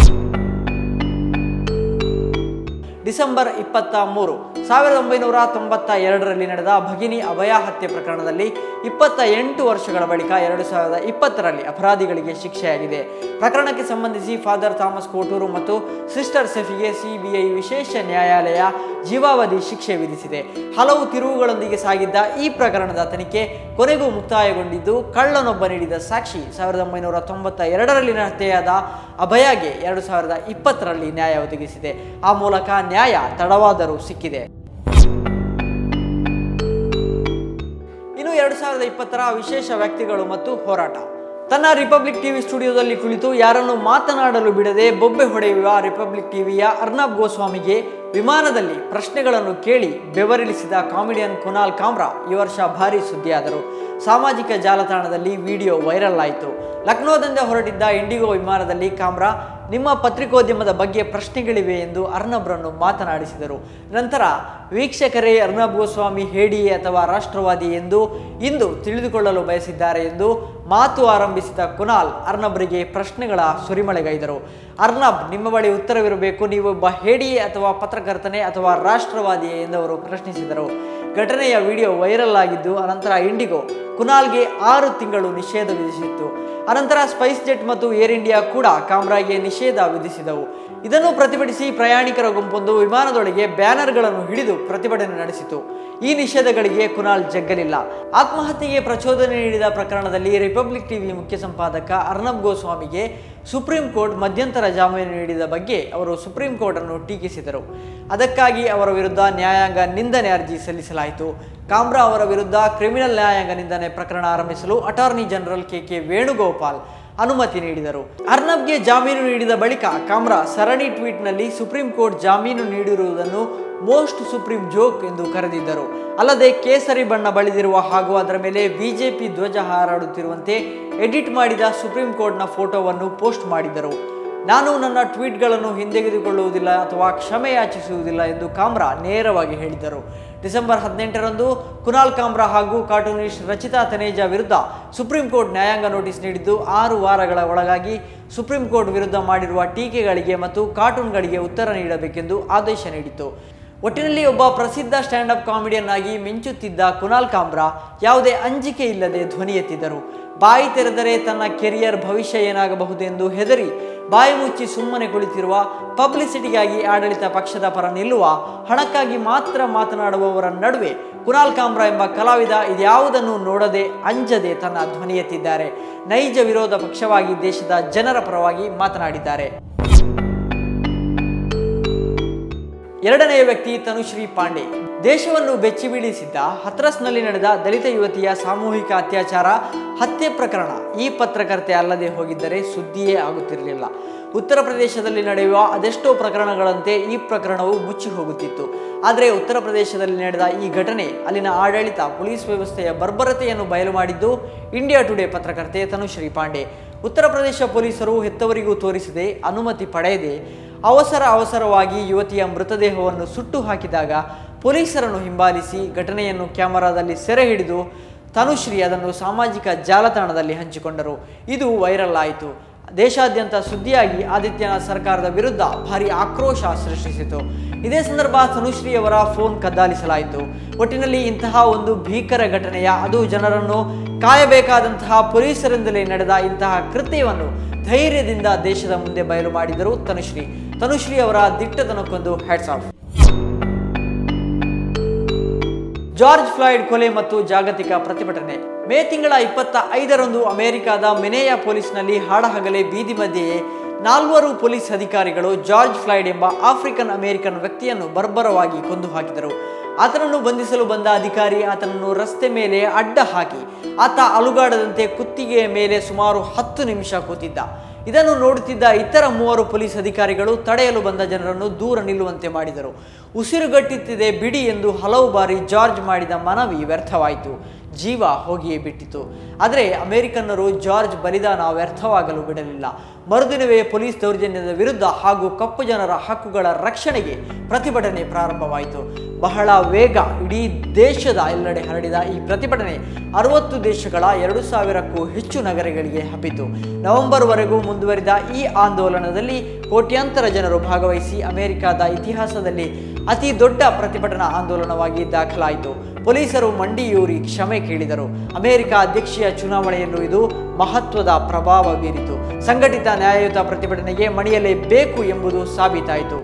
ಡಿಸೆಂಬರ್ ಇಪ್ಪತ್ತ ಮೂರು ಸಾವಿರದ ಒಂಬೈನೂರ ತೊಂಬತ್ತ ಎರಡರಲ್ಲಿ ನಡೆದ ಭಗಿನಿ ಅಭಯ ಹತ್ಯೆ ಪ್ರಕರಣದಲ್ಲಿ ಇಪ್ಪತ್ತ ಎಂಟು ವರ್ಷಗಳ ಬಳಿಕ ಎರಡು ಸಾವಿರದ ಇಪ್ಪತ್ತರಲ್ಲಿ ಅಪರಾಧಿಗಳಿಗೆ ಶಿಕ್ಷೆಯಾಗಿದೆ ಪ್ರಕರಣಕ್ಕೆ ಸಂಬಂಧಿಸಿ ಫಾದರ್ ಥಾಮಸ್ ಕೋಟೂರು ಮತ್ತು ಸಿಸ್ಟರ್ ಸೆಫಿಗೆ ಸಿಬಿಐ ವಿಶೇಷ ನ್ಯಾಯಾಲಯ ಜೀವಾವಧಿ ಶಿಕ್ಷೆ ವಿಧಿಸಿದೆ ಹಲವು ತಿರುವುಗಳೊಂದಿಗೆ ಸಾಗಿದ್ದ ಈ ಪ್ರಕರಣದ ತನಿಖೆ ಕೊನೆಗೂ ಮುಕ್ತಾಯಗೊಂಡಿದ್ದು ಕಳ್ಳನೊಬ್ಬ ನೀಡಿದ ಸಾಕ್ಷಿ ಸಾವಿರದ ಒಂಬೈನೂರ ತೊಂಬತ್ತ ಎರಡರಲ್ಲಿ ಹತ್ಯೆಯಾದ ಅಭಯಗೆ ಎರಡು ಸಾವಿರದ ಇಪ್ಪತ್ತರಲ್ಲಿ ನ್ಯಾಯ ಒದಗಿಸಿದೆ ಆ ಮೂಲಕ ನ್ಯಾಯ ತಡವಾದರೂ ಸಿಕ್ಕಿದೆ ಇನ್ನು ಎರಡು ಸಾವಿರದ ಇಪ್ಪತ್ತರ ವಿಶೇಷ ವ್ಯಕ್ತಿಗಳು ಮತ್ತು ಹೋರಾಟ ತನ್ನ ರಿಪಬ್ಲಿಕ್ ಟಿವಿ ಸ್ಟುಡಿಯೋದಲ್ಲಿ ಕುಳಿತು ಯಾರನ್ನು ಮಾತನಾಡಲು ಬಿಡದೆ ಬೊಬ್ಬೆ ಹೊಡೆಯುವ ರಿಪಬ್ಲಿಕ್ ಟಿವಿಯ ಅರ್ನಬ್ ಗೋಸ್ವಾಮಿಗೆ ವಿಮಾನದಲ್ಲಿ ಪ್ರಶ್ನೆಗಳನ್ನು ಕೇಳಿ ಬೆವರಿಳಿಸಿದ ಕಾಮಿಡಿಯನ್ ಕುನಾಲ್ ಕಾಮ್ರಾ ಈ ವರ್ಷ ಭಾರಿ ಸುದ್ದಿಯಾದರು ಸಾಮಾಜಿಕ ಜಾಲತಾಣದಲ್ಲಿ ವಿಡಿಯೋ ವೈರಲ್ ಆಯಿತು ಲಕ್ನೋದಿಂದ ಹೊರಟಿದ್ದ ಇಂಡಿಗೋ ವಿಮಾನದಲ್ಲಿ ಕಾಮ್ರಾ ನಿಮ್ಮ ಪತ್ರಿಕೋದ್ಯಮದ ಬಗ್ಗೆ ಪ್ರಶ್ನೆಗಳಿವೆ ಎಂದು ಅರ್ನಬ್ರನ್ನು ಮಾತನಾಡಿಸಿದರು ನಂತರ ವೀಕ್ಷಕರೇ ಅರ್ನಬ್ ಗೋಸ್ವಾಮಿ ಹೇಡಿಯೇ ಅಥವಾ ರಾಷ್ಟ್ರವಾದಿ ಎಂದು ಇಂದು ತಿಳಿದುಕೊಳ್ಳಲು ಬಯಸಿದ್ದಾರೆ ಎಂದು ಮಾತು ಆರಂಭಿಸಿದ ಕುನಾಲ್ ಅರ್ನಬ್ರಿಗೆ ಪ್ರಶ್ನೆಗಳ ಸುರಿಮಳೆಗೈದರು ಅರ್ನಬ್ ನಿಮ್ಮ ಬಳಿ ಉತ್ತರವಿರಬೇಕು ನೀವೊಬ್ಬ ಹೇಡಿಯೇ ಅಥವಾ ಪತ್ರಕರ್ತನೆ ಅಥವಾ ರಾಷ್ಟ್ರವಾದಿಯೇ ಎಂದವರು ಪ್ರಶ್ನಿಸಿದರು ಘಟನೆಯ ವಿಡಿಯೋ ವೈರಲ್ ಆಗಿದ್ದು ಅನಂತರ ಇಂಡಿಗೋ ಕುನಾಲ್ಗೆ ಆರು ತಿಂಗಳು ನಿಷೇಧ ವಿಧಿಸಿತ್ತು ಅನಂತರ ಸ್ಪೈಸ್ ಜೆಟ್ ಮತ್ತು ಏರ್ ಇಂಡಿಯಾ ಕೂಡ ಕಾಮ್ರಾಗೆ ನಿಷೇಧ ವಿಧಿಸಿದವು ಇದನ್ನು ಪ್ರತಿಭಟಿಸಿ ಪ್ರಯಾಣಿಕರ ಗುಂಪೊಂದು ವಿಮಾನದೊಳಗೆ ಬ್ಯಾನರ್ಗಳನ್ನು ಹಿಡಿದು ಪ್ರತಿಭಟನೆ ನಡೆಸಿತು ಈ ನಿಷೇಧಗಳಿಗೆ ಕುನಾಲ್ ಜಗ್ಗಲಿಲ್ಲ ಆತ್ಮಹತ್ಯೆಗೆ ಪ್ರಚೋದನೆ ನೀಡಿದ ಪ್ರಕರಣದಲ್ಲಿ ರಿಪಬ್ಲಿಕ್ ಟಿವಿ ಮುಖ್ಯ ಸಂಪಾದಕ ಅರ್ನಬ್ ಗೋಸ್ವಾಮಿಗೆ ಸುಪ್ರೀಂ ಕೋರ್ಟ್ ಮಧ್ಯಂತರ ಜಾಮೀನು ನೀಡಿದ ಬಗ್ಗೆ ಅವರು ಸುಪ್ರೀಂ ಕೋರ್ಟ್ ಅನ್ನು ಟೀಕಿಸಿದರು ಅದಕ್ಕಾಗಿ ಅವರ ವಿರುದ್ಧ ನ್ಯಾಯಾಂಗ ನಿಂದನೆ ಅರ್ಜಿ ಸಲ್ಲಿಸಲಾಯಿತು ಕಾಮ್ರಾ ಅವರ ವಿರುದ್ಧ ಕ್ರಿಮಿನಲ್ ನ್ಯಾಯಾಂಗ ನಿಂದನೆ ಪ್ರಕರಣ ಆರಂಭಿಸಲು attorney general K K Venugopal ಅನುಮತಿ ನೀಡಿದರು ಅರ್ನಬ್ಗೆ ಜಾಮೀನು ನೀಡಿದ ಬಳಿಕ ಕಾಮ್ರಾ ಸರಣಿ ಟ್ವೀಟ್ನಲ್ಲಿ ಸುಪ್ರೀಂ ಕೋರ್ಟ್ ಜಾಮೀನು ನೀಡಿರುವುದನ್ನು ಮೋಸ್ಟ್ ಸುಪ್ರೀಂ ಜೋಕ್ ಎಂದು ಕರೆದಿದ್ದರು ಅಲ್ಲದೆ ಕೇಸರಿ ಬಣ್ಣ ಬಳಿದಿರುವ ಹಾಗೂ ಅದರ ಮೇಲೆ ಬಿಜೆಪಿ ಧ್ವಜ ಹಾರಾಡುತ್ತಿರುವಂತೆ ಎಡಿಟ್ ಮಾಡಿದ ಸುಪ್ರೀಂ ಕೋರ್ಟ್ನ ಫೋಟೋವನ್ನು ಪೋಸ್ಟ್ ಮಾಡಿದ್ದರು ನಾನು ನನ್ನ ಟ್ವೀಟ್ಗಳನ್ನು ಹಿಂದೆಗೆದುಕೊಳ್ಳುವುದಿಲ್ಲ ಅಥವಾ ಕ್ಷಮೆ ಯಾಚಿಸುವುದಿಲ್ಲ ಎಂದು ಕಾಮ್ರಾ ನೇರವಾಗಿ ಹೇಳಿದ್ದರು ಡಿಸೆಂಬರ್ ಹದಿನೆಂಟರಂದು ಕುನಾಲ್ ಕಾಮ್ರಾ ಹಾಗೂ ಕಾರ್ಟೂನಿಸ್ಟ್ ರಚಿತಾ ತನೇಜಾ ವಿರುದ್ಧ ಸುಪ್ರೀಂ ಕೋರ್ಟ್ ನ್ಯಾಯಾಂಗ ನೋಟಿಸ್ ನೀಡಿದ್ದು ಆರು ವಾರಗಳ ಒಳಗಾಗಿ ಸುಪ್ರೀಂ ಕೋರ್ಟ್ ವಿರುದ್ಧ ಮಾಡಿರುವ ಟೀಕೆಗಳಿಗೆ ಮತ್ತು ಕಾರ್ಟೂನ್ಗಳಿಗೆ ಉತ್ತರ ನೀಡಬೇಕೆಂದು ಆದೇಶ ನೀಡಿತು ಒಟ್ಟಿನಲ್ಲಿ ಒಬ್ಬ ಪ್ರಸಿದ್ಧ ಸ್ಟ್ಯಾಂಡ್ ಅಪ್ ಕಾಮಿಡಿಯನ್ ಆಗಿ ಮಿಂಚುತ್ತಿದ್ದ ಕುನಾಲ್ ಕಾಮ್ರಾ ಯಾವುದೇ ಅಂಜಿಕೆ ಇಲ್ಲದೆ ಧ್ವನಿ ಎತ್ತಿದ್ದರು ಬಾಯಿ ತೆರೆದರೆ ತನ್ನ ಕೆರಿಯರ್ ಭವಿಷ್ಯ ಏನಾಗಬಹುದೆಂದು ಹೆದರಿ ಬಾಯಿ ಮುಚ್ಚಿ ಸುಮ್ಮನೆ ಕುಳಿತಿರುವ ಪಬ್ಲಿಸಿಟಿಗಾಗಿ ಆಡಳಿತ ಪಕ್ಷದ ಪರ ನಿಲ್ಲುವ ಹಣಕ್ಕಾಗಿ ಮಾತ್ರ ಮಾತನಾಡುವವರ ನಡುವೆ ಕುನಾಲ್ ಕಾಮ್ರಾ ಎಂಬ ಕಲಾವಿದ ಇದ್ಯಾವುದನ್ನು ನೋಡದೆ ಅಂಜದೆ ತನ್ನ ಧ್ವನಿ ಎತ್ತಿದ್ದಾರೆ ನೈಜ ವಿರೋಧ ಪಕ್ಷವಾಗಿ ದೇಶದ ಜನರ ಪರವಾಗಿ ಮಾತನಾಡಿದ್ದಾರೆ ಎರಡನೆಯ ವ್ಯಕ್ತಿ ತನುಶ್ರೀ ಪಾಂಡೆ ದೇಶವನ್ನು ಬೆಚ್ಚಿ ಬೀಳಿಸಿದ್ದ ಹತ್ರಸ್ನಲ್ಲಿ ನಡೆದ ದಲಿತ ಯುವತಿಯ ಸಾಮೂಹಿಕ ಅತ್ಯಾಚಾರ ಹತ್ಯೆ ಪ್ರಕರಣ ಈ ಪತ್ರಕರ್ತೆ ಅಲ್ಲದೆ ಹೋಗಿದ್ದರೆ ಸುದ್ದಿಯೇ ಆಗುತ್ತಿರಲಿಲ್ಲ ಉತ್ತರ ಪ್ರದೇಶದಲ್ಲಿ ನಡೆಯುವ ಅದೆಷ್ಟೋ ಪ್ರಕರಣಗಳಂತೆ ಈ ಪ್ರಕರಣವು ಮುಚ್ಚಿ ಹೋಗುತ್ತಿತ್ತು ಆದರೆ ಉತ್ತರ ಪ್ರದೇಶದಲ್ಲಿ ನಡೆದ ಈ ಘಟನೆ ಅಲ್ಲಿನ ಆಡಳಿತ ಪೊಲೀಸ್ ವ್ಯವಸ್ಥೆಯ ಬರ್ಬರತೆಯನ್ನು ಬಯಲು ಮಾಡಿದ್ದು ಇಂಡಿಯಾ ಟುಡೇ ಪತ್ರಕರ್ತೆ ತನುಶ್ರೀ ಪಾಂಡೆ ಉತ್ತರ ಪ್ರದೇಶ ಪೊಲೀಸರು ಹೆತ್ತವರಿಗೂ ತೋರಿಸದೆ ಅನುಮತಿ ಪಡೆಯದೆ ಅವಸರ ಅವಸರವಾಗಿ ಯುವತಿಯ ಮೃತದೇಹವನ್ನು ಸುಟ್ಟು ಹಾಕಿದಾಗ ಪೊಲೀಸರನ್ನು ಹಿಂಬಾಲಿಸಿ ಘಟನೆಯನ್ನು ಕ್ಯಾಮೆರಾದಲ್ಲಿ ಸೆರೆ ಹಿಡಿದು ತನುಶ್ರೀ ಅದನ್ನು ಸಾಮಾಜಿಕ ಜಾಲತಾಣದಲ್ಲಿ ಹಂಚಿಕೊಂಡರು ಇದು ವೈರಲ್ ಆಯಿತು ದೇಶಾದ್ಯಂತ ಸುದ್ದಿಯಾಗಿ ಆದಿತ್ಯನಾಥ್ ಸರ್ಕಾರದ ವಿರುದ್ಧ ಭಾರಿ ಆಕ್ರೋಶ ಸೃಷ್ಟಿಸಿತು ಇದೇ ಸಂದರ್ಭ ತನುಶ್ರೀ ಅವರ ಫೋನ್ ಕದ್ದಾಲಿಸಲಾಯಿತು ಒಟ್ಟಿನಲ್ಲಿ ಇಂತಹ ಒಂದು ಭೀಕರ ಘಟನೆಯ ಅದು ಜನರನ್ನು ಕಾಯಬೇಕಾದಂತಹ ಪೊಲೀಸರಿಂದಲೇ ನಡೆದ ಇಂತಹ ಕೃತ್ಯವನ್ನು ಧೈರ್ಯದಿಂದ ದೇಶದ ಮುಂದೆ ಬಯಲು ಮಾಡಿದರು ತನುಶ್ರೀ ತನುಶ್ರೀ ಅವರ ದಿಟ್ಟತನಕ್ಕೊಂದು ಹ್ಯಾಟ್ಸ್ ಆಫ್ ಜಾರ್ಜ್ ಫ್ಲಾಯ್ಡ್ ಕೊಲೆ ಮತ್ತು ಜಾಗತಿಕ ಪ್ರತಿಭಟನೆ ಮೇ ತಿಂಗಳ ಇಪ್ಪತ್ತ ಐದರಂದು ಅಮೆರಿಕದ ಮೆನೆಯ ಪೊಲೀಸ್ನಲ್ಲಿ ಹಾಡಹಗಲೇ ಬೀದಿ ಮಧ್ಯೆಯೇ ನಾಲ್ವರು ಪೊಲೀಸ್ ಅಧಿಕಾರಿಗಳು ಜಾರ್ಜ್ ಫ್ಲಾಯ್ಡ್ ಎಂಬ ಆಫ್ರಿಕನ್ ಅಮೆರಿಕನ್ ವ್ಯಕ್ತಿಯನ್ನು ಬರ್ಬರವಾಗಿ ಕೊಂದು ಹಾಕಿದರು ಆತನನ್ನು ಬಂಧಿಸಲು ಬಂದ ಅಧಿಕಾರಿ ಆತನನ್ನು ರಸ್ತೆ ಮೇಲೆ ಅಡ್ಡ ಹಾಕಿ ಆತ ಅಲುಗಾಡದಂತೆ ಕುತ್ತಿಗೆಯ ಮೇಲೆ ಸುಮಾರು ಹತ್ತು ನಿಮಿಷ ಕೂತಿದ್ದ ಇದನ್ನು ನೋಡುತ್ತಿದ್ದ ಇತರ ಮೂವರು ಪೊಲೀಸ್ ಅಧಿಕಾರಿಗಳು ತಡೆಯಲು ಬಂದ ಜನರನ್ನು ದೂರ ನಿಲ್ಲುವಂತೆ ಮಾಡಿದರು ಉಸಿರುಗಟ್ಟುತ್ತಿದೆ ಬಿಡಿ ಎಂದು ಹಲವು ಬಾರಿ ಜಾರ್ಜ್ ಮಾಡಿದ ಮನವಿ ವ್ಯರ್ಥವಾಯಿತು ಜೀವ ಹೋಗಿಯೇ ಬಿಟ್ಟಿತು ಆದರೆ ಅಮೆರಿಕನ್ನರು ಜಾರ್ಜ್ ಬಲಿದಾನ ವ್ಯರ್ಥವಾಗಲು ಬಿಡಲಿಲ್ಲ ಮರುದಿನವೇ ಪೊಲೀಸ್ ದೌರ್ಜನ್ಯದ ವಿರುದ್ಧ ಹಾಗೂ ಕಪ್ಪು ಜನರ ಹಕ್ಕುಗಳ ರಕ್ಷಣೆಗೆ ಪ್ರತಿಭಟನೆ ಪ್ರಾರಂಭವಾಯಿತು ಬಹಳ ವೇಗ ಇಡೀ ದೇಶದ ಎಲ್ಲೆಡೆ ಹರಡಿದ ಈ ಪ್ರತಿಭಟನೆ ಅರವತ್ತು ದೇಶಗಳ ಎರಡು ಸಾವಿರಕ್ಕೂ ಹೆಚ್ಚು ನಗರಗಳಿಗೆ ಹಬ್ಬಿತು ನವೆಂಬರ್ವರೆಗೂ ಮುಂದುವರಿದ ಈ ಆಂದೋಲನದಲ್ಲಿ ಕೋಟ್ಯಾಂತರ ಜನರು ಭಾಗವಹಿಸಿ ಅಮೆರಿಕದ ಇತಿಹಾಸದಲ್ಲಿ ಅತಿ ದೊಡ್ಡ ಪ್ರತಿಭಟನಾ ಆಂದೋಲನವಾಗಿ ದಾಖಲಾಯಿತು ಪೊಲೀಸರು ಮಂಡಿಯೂರಿ ಕ್ಷಮೆ ಕೇಳಿದರು ಅಮೆರಿಕ ಅಧ್ಯಕ್ಷೀಯ ಚುನಾವಣೆಯನ್ನು ಇದು ಮಹತ್ವದ ಪ್ರಭಾವ ಬೀರಿತು ಸಂಘಟಿತ ನ್ಯಾಯಯುತ ಪ್ರತಿಭಟನೆಗೆ ಮಣಿಯಲೇಬೇಕು ಎಂಬುದು ಸಾಬೀತಾಯಿತು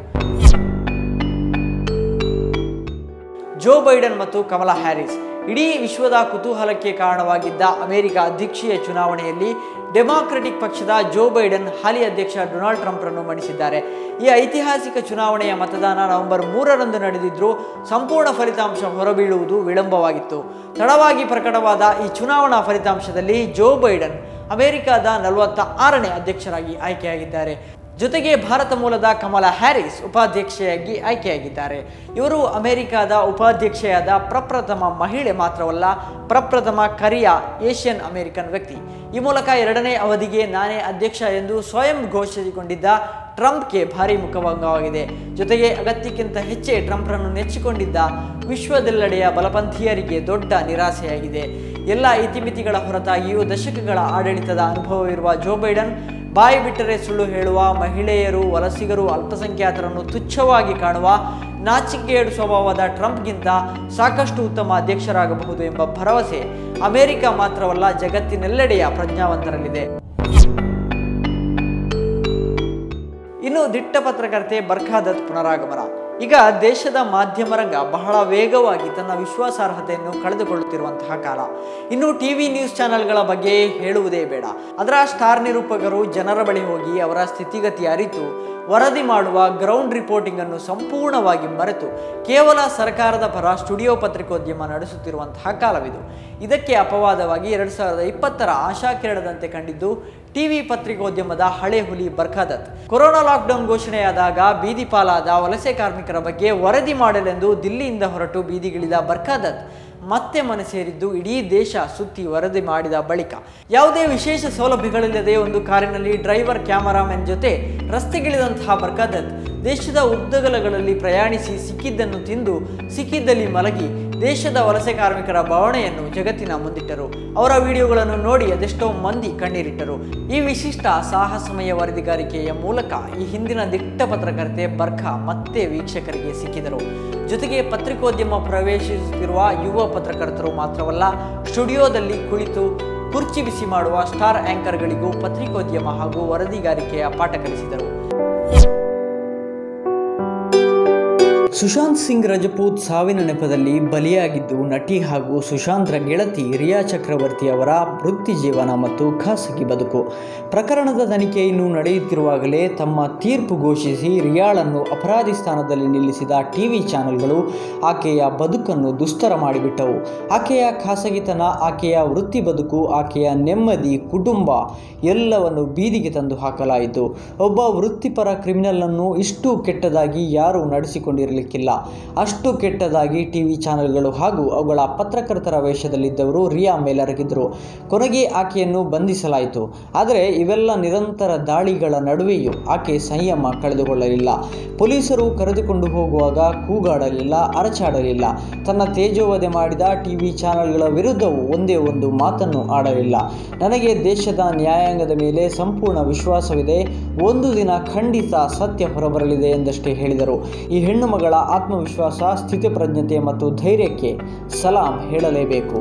ಜೋ ಬೈಡನ್ ಮತ್ತು ಕಮಲಾ ಹ್ಯಾರಿಸ್ ಇಡೀ ವಿಶ್ವದ ಕುತೂಹಲಕ್ಕೆ ಕಾರಣವಾಗಿದ್ದ ಅಮೆರಿಕ ಅಧ್ಯಕ್ಷೀಯ ಚುನಾವಣೆಯಲ್ಲಿ ಡೆಮಾಕ್ರೆಟಿಕ್ ಪಕ್ಷದ ಜೋ ಬೈಡನ್ ಹಾಲಿ ಅಧ್ಯಕ್ಷ ಡೊನಾಲ್ಡ್ ಟ್ರಂಪ್ರನ್ನು ಮಣಿಸಿದ್ದಾರೆ ಈ ಐತಿಹಾಸಿಕ ಚುನಾವಣೆಯ ಮತದಾನ ನವೆಂಬರ್ ಮೂರರಂದು ನಡೆದಿದ್ದರೂ ಸಂಪೂರ್ಣ ಫಲಿತಾಂಶ ಹೊರಬೀಳುವುದು ವಿಳಂಬವಾಗಿತ್ತು ತಡವಾಗಿ ಪ್ರಕಟವಾದ ಈ ಚುನಾವಣಾ ಫಲಿತಾಂಶದಲ್ಲಿ ಜೋ ಬೈಡನ್ ಅಮೆರಿಕದ ನಲವತ್ತ ಆರನೇ ಅಧ್ಯಕ್ಷರಾಗಿ ಆಯ್ಕೆಯಾಗಿದ್ದಾರೆ ಜೊತೆಗೆ ಭಾರತ ಮೂಲದ ಕಮಲಾ ಹ್ಯಾರಿಸ್ ಉಪಾಧ್ಯಕ್ಷೆಯಾಗಿ ಆಯ್ಕೆಯಾಗಿದ್ದಾರೆ ಇವರು ಅಮೆರಿಕದ ಉಪಾಧ್ಯಕ್ಷೆಯಾದ ಪ್ರಪ್ರಥಮ ಮಹಿಳೆ ಮಾತ್ರವಲ್ಲ ಪ್ರಪ್ರಥಮ ಕರಿಯ ಏಷ್ಯನ್ ಅಮೆರಿಕನ್ ವ್ಯಕ್ತಿ ಈ ಮೂಲಕ ಎರಡನೇ ಅವಧಿಗೆ ನಾನೇ ಅಧ್ಯಕ್ಷ ಎಂದು ಸ್ವಯಂ ಘೋಷಿಸಿಕೊಂಡಿದ್ದ ಟ್ರಂಪ್ಗೆ ಭಾರಿ ಮುಖಭಂಗವಾಗಿದೆ ಜೊತೆಗೆ ಅಗತ್ಯಕ್ಕಿಂತ ಹೆಚ್ಚೇ ಟ್ರಂಪ್ರನ್ನು ನೆಚ್ಚಿಕೊಂಡಿದ್ದ ವಿಶ್ವದೆಲ್ಲೆಡೆಯ ಬಲಪಂಥೀಯರಿಗೆ ದೊಡ್ಡ ನಿರಾಸೆಯಾಗಿದೆ ಎಲ್ಲ ಇತಿಮಿತಿಗಳ ಹೊರತಾಗಿಯೂ ದಶಕಗಳ ಆಡಳಿತದ ಅನುಭವವಿರುವ ಜೋ ಬೈಡನ್ ಬಾಯಿ ಬಿಟ್ಟರೆ ಸುಳ್ಳು ಹೇಳುವ ಮಹಿಳೆಯರು ವಲಸಿಗರು ಅಲ್ಪಸಂಖ್ಯಾತರನ್ನು ತುಚ್ಛವಾಗಿ ಕಾಣುವ ನಾಚಿಕೆಯೇಡು ಸ್ವಭಾವದ ಟ್ರಂಪ್ಗಿಂತ ಸಾಕಷ್ಟು ಉತ್ತಮ ಅಧ್ಯಕ್ಷರಾಗಬಹುದು ಎಂಬ ಭರವಸೆ ಅಮೆರಿಕ ಮಾತ್ರವಲ್ಲ ಜಗತ್ತಿನೆಲ್ಲೆಡೆಯ ಪ್ರಜ್ಞಾವಂತರಲ್ಲಿದೆ ಇನ್ನು ದಿಟ್ಟ ಪತ್ರಕರ್ತೆ ಬರ್ಖಾ ದತ್ ಪುನರಾಗಮನ ಈಗ ದೇಶದ ಮಾಧ್ಯಮ ರಂಗ ಬಹಳ ವೇಗವಾಗಿ ತನ್ನ ವಿಶ್ವಾಸಾರ್ಹತೆಯನ್ನು ಕಳೆದುಕೊಳ್ಳುತ್ತಿರುವಂತಹ ಕಾಲ ಇನ್ನು ಟಿವಿ ನ್ಯೂಸ್ ಚಾನೆಲ್ಗಳ ಬಗ್ಗೆ ಹೇಳುವುದೇ ಬೇಡ ಅದರ ಸ್ಟಾರ್ ನಿರೂಪಕರು ಜನರ ಬಳಿ ಹೋಗಿ ಅವರ ಸ್ಥಿತಿಗತಿ ಅರಿತು ವರದಿ ಮಾಡುವ ಗ್ರೌಂಡ್ ರಿಪೋರ್ಟಿಂಗ್ ಅನ್ನು ಸಂಪೂರ್ಣವಾಗಿ ಮರೆತು ಕೇವಲ ಸರ್ಕಾರದ ಪರ ಸ್ಟುಡಿಯೋ ಪತ್ರಿಕೋದ್ಯಮ ನಡೆಸುತ್ತಿರುವಂತಹ ಕಾಲವಿದು ಇದಕ್ಕೆ ಅಪವಾದವಾಗಿ ಎರಡು ಸಾವಿರದ ಇಪ್ಪತ್ತರ ಆಶಾಕಿರಣದಂತೆ ಕಂಡಿದ್ದು ಟಿವಿ ಪತ್ರಿಕೋದ್ಯಮದ ಹಳೆ ಹುಲಿ ಬರ್ಖಾದತ್ ಕೊರೋನಾ ಲಾಕ್ಡೌನ್ ಘೋಷಣೆಯಾದಾಗ ಬೀದಿ ಪಾಲಾದ ವಲಸೆ ಕಾರ್ಮಿಕರ ಬಗ್ಗೆ ವರದಿ ಮಾಡಲೆಂದು ದಿಲ್ಲಿಯಿಂದ ಹೊರಟು ಬೀದಿಗಿಳಿದ ಬರ್ಖಾದತ್ ಮತ್ತೆ ಮನೆ ಸೇರಿದ್ದು ಇಡೀ ದೇಶ ಸುತ್ತಿ ವರದಿ ಮಾಡಿದ ಬಳಿಕ ಯಾವುದೇ ವಿಶೇಷ ಸೌಲಭ್ಯಗಳಿಲ್ಲದೆ ಒಂದು ಕಾರಿನಲ್ಲಿ ಡ್ರೈವರ್ ಕ್ಯಾಮರಾಮನ್ ಜೊತೆ ರಸ್ತೆಗಿಳಿದಂತಹ ಬರ್ಕಾದತ್ ದೇಶದ ಉದ್ದಗಲಗಳಲ್ಲಿ ಪ್ರಯಾಣಿಸಿ ಸಿಕ್ಕಿದ್ದನ್ನು ತಿಂದು ಸಿಕ್ಕಿದ್ದಲ್ಲಿ ಮಲಗಿ ದೇಶದ ವಲಸೆ ಕಾರ್ಮಿಕರ ಭಾವನೆಯನ್ನು ಜಗತ್ತಿನ ಮುಂದಿಟ್ಟರು ಅವರ ವಿಡಿಯೋಗಳನ್ನು ನೋಡಿ ಅದೆಷ್ಟೋ ಮಂದಿ ಕಣ್ಣೀರಿಟ್ಟರು ಈ ವಿಶಿಷ್ಟ ಸಾಹಸಮಯ ವರದಿಗಾರಿಕೆಯ ಮೂಲಕ ಈ ಹಿಂದಿನ ದಿಟ್ಟ ಪತ್ರಕರ್ತೆ ಬರ್ಖಾ ಮತ್ತೆ ವೀಕ್ಷಕರಿಗೆ ಸಿಕ್ಕಿದರು ಜೊತೆಗೆ ಪತ್ರಿಕೋದ್ಯಮ ಪ್ರವೇಶಿಸುತ್ತಿರುವ ಯುವ ಪತ್ರಕರ್ತರು ಮಾತ್ರವಲ್ಲ ಸ್ಟುಡಿಯೋದಲ್ಲಿ ಕುಳಿತು ಕುರ್ಚಿ ಬಿಸಿ ಮಾಡುವ ಸ್ಟಾರ್ ಆಂಕರ್ಗಳಿಗೂ ಪತ್ರಿಕೋದ್ಯಮ ಹಾಗೂ ವರದಿಗಾರಿಕೆಯ ಪಾಠ ಕಲಿಸಿದರು ಸುಶಾಂತ್ ಸಿಂಗ್ ರಜಪೂತ್ ಸಾವಿನ ನೆಪದಲ್ಲಿ ಬಲಿಯಾಗಿದ್ದು ನಟಿ ಹಾಗೂ ಸುಶಾಂತ್ರ ಗೆಳತಿ ರಿಯಾ ಚಕ್ರವರ್ತಿ ಅವರ ವೃತ್ತಿ ಜೀವನ ಮತ್ತು ಖಾಸಗಿ ಬದುಕು ಪ್ರಕರಣದ ತನಿಖೆ ಇನ್ನೂ ನಡೆಯುತ್ತಿರುವಾಗಲೇ ತಮ್ಮ ತೀರ್ಪು ಘೋಷಿಸಿ ರಿಯಾಳನ್ನು ಅಪರಾಧಿ ಸ್ಥಾನದಲ್ಲಿ ನಿಲ್ಲಿಸಿದ ಟಿವಿ ಚಾನೆಲ್ಗಳು ಆಕೆಯ ಬದುಕನ್ನು ದುಸ್ತರ ಮಾಡಿಬಿಟ್ಟವು ಆಕೆಯ ಖಾಸಗಿತನ ಆಕೆಯ ವೃತ್ತಿ ಬದುಕು ಆಕೆಯ ನೆಮ್ಮದಿ ಕುಟುಂಬ ಎಲ್ಲವನ್ನು ಬೀದಿಗೆ ತಂದು ಹಾಕಲಾಯಿತು ಒಬ್ಬ ವೃತ್ತಿಪರ ಕ್ರಿಮಿನಲನ್ನು ಇಷ್ಟು ಕೆಟ್ಟದಾಗಿ ಯಾರೂ ನಡೆಸಿಕೊಂಡಿರಲಿಕ್ಕಿಲ್ಲ ಅಷ್ಟು ಕೆಟ್ಟದಾಗಿ ಟಿವಿ ಚಾನೆಲ್ಗಳು ಹಾಗೂ ಅವುಗಳ ಪತ್ರಕರ್ತರ ವೇಷದಲ್ಲಿದ್ದವರು ರಿಯಾ ಮೇಲೆರಗಿದ್ರು ಕೊನೆಗೆ ಆಕೆಯನ್ನು ಬಂಧಿಸಲಾಯಿತು ಆದರೆ ಇವೆಲ್ಲ ನಿರಂತರ ದಾಳಿಗಳ ನಡುವೆಯೂ ಆಕೆ ಸಂಯಮ ಕಳೆದುಕೊಳ್ಳಲಿಲ್ಲ ಪೊಲೀಸರು ಕರೆದುಕೊಂಡು ಹೋಗುವಾಗ ಕೂಗಾಡಲಿಲ್ಲ ಅರಚಾಡಲಿಲ್ಲ ತನ್ನ ತೇಜೋವಧೆ ಮಾಡಿದ ಟಿವಿ ಚಾನೆಲ್ಗಳ ವಿರುದ್ಧವೂ ಒಂದೇ ಒಂದು ಮಾತನ್ನು ಆಡಲಿಲ್ಲ ನನಗೆ ದೇಶದ ನ್ಯಾಯಾಂಗದ ಮೇಲೆ ಸಂಪೂರ್ಣ ವಿಶ್ವಾಸವಿದೆ ಒಂದು ದಿನ ಖಂಡಿತ ಸತ್ಯ ಹೊರಬರಲಿದೆ ಎಂದಷ್ಟೇ ಹೇಳಿದರು ಈ ಹೆಣ್ಣು ಮಗಳ ಆತ್ಮವಿಶ್ವಾಸ ಸ್ಥಿತಿಪ್ರಜ್ಞತೆ ಮತ್ತು ಧೈರ್ಯಕ್ಕೆ ಸಲಾಂ ಹೇಳಲೇಬೇಕು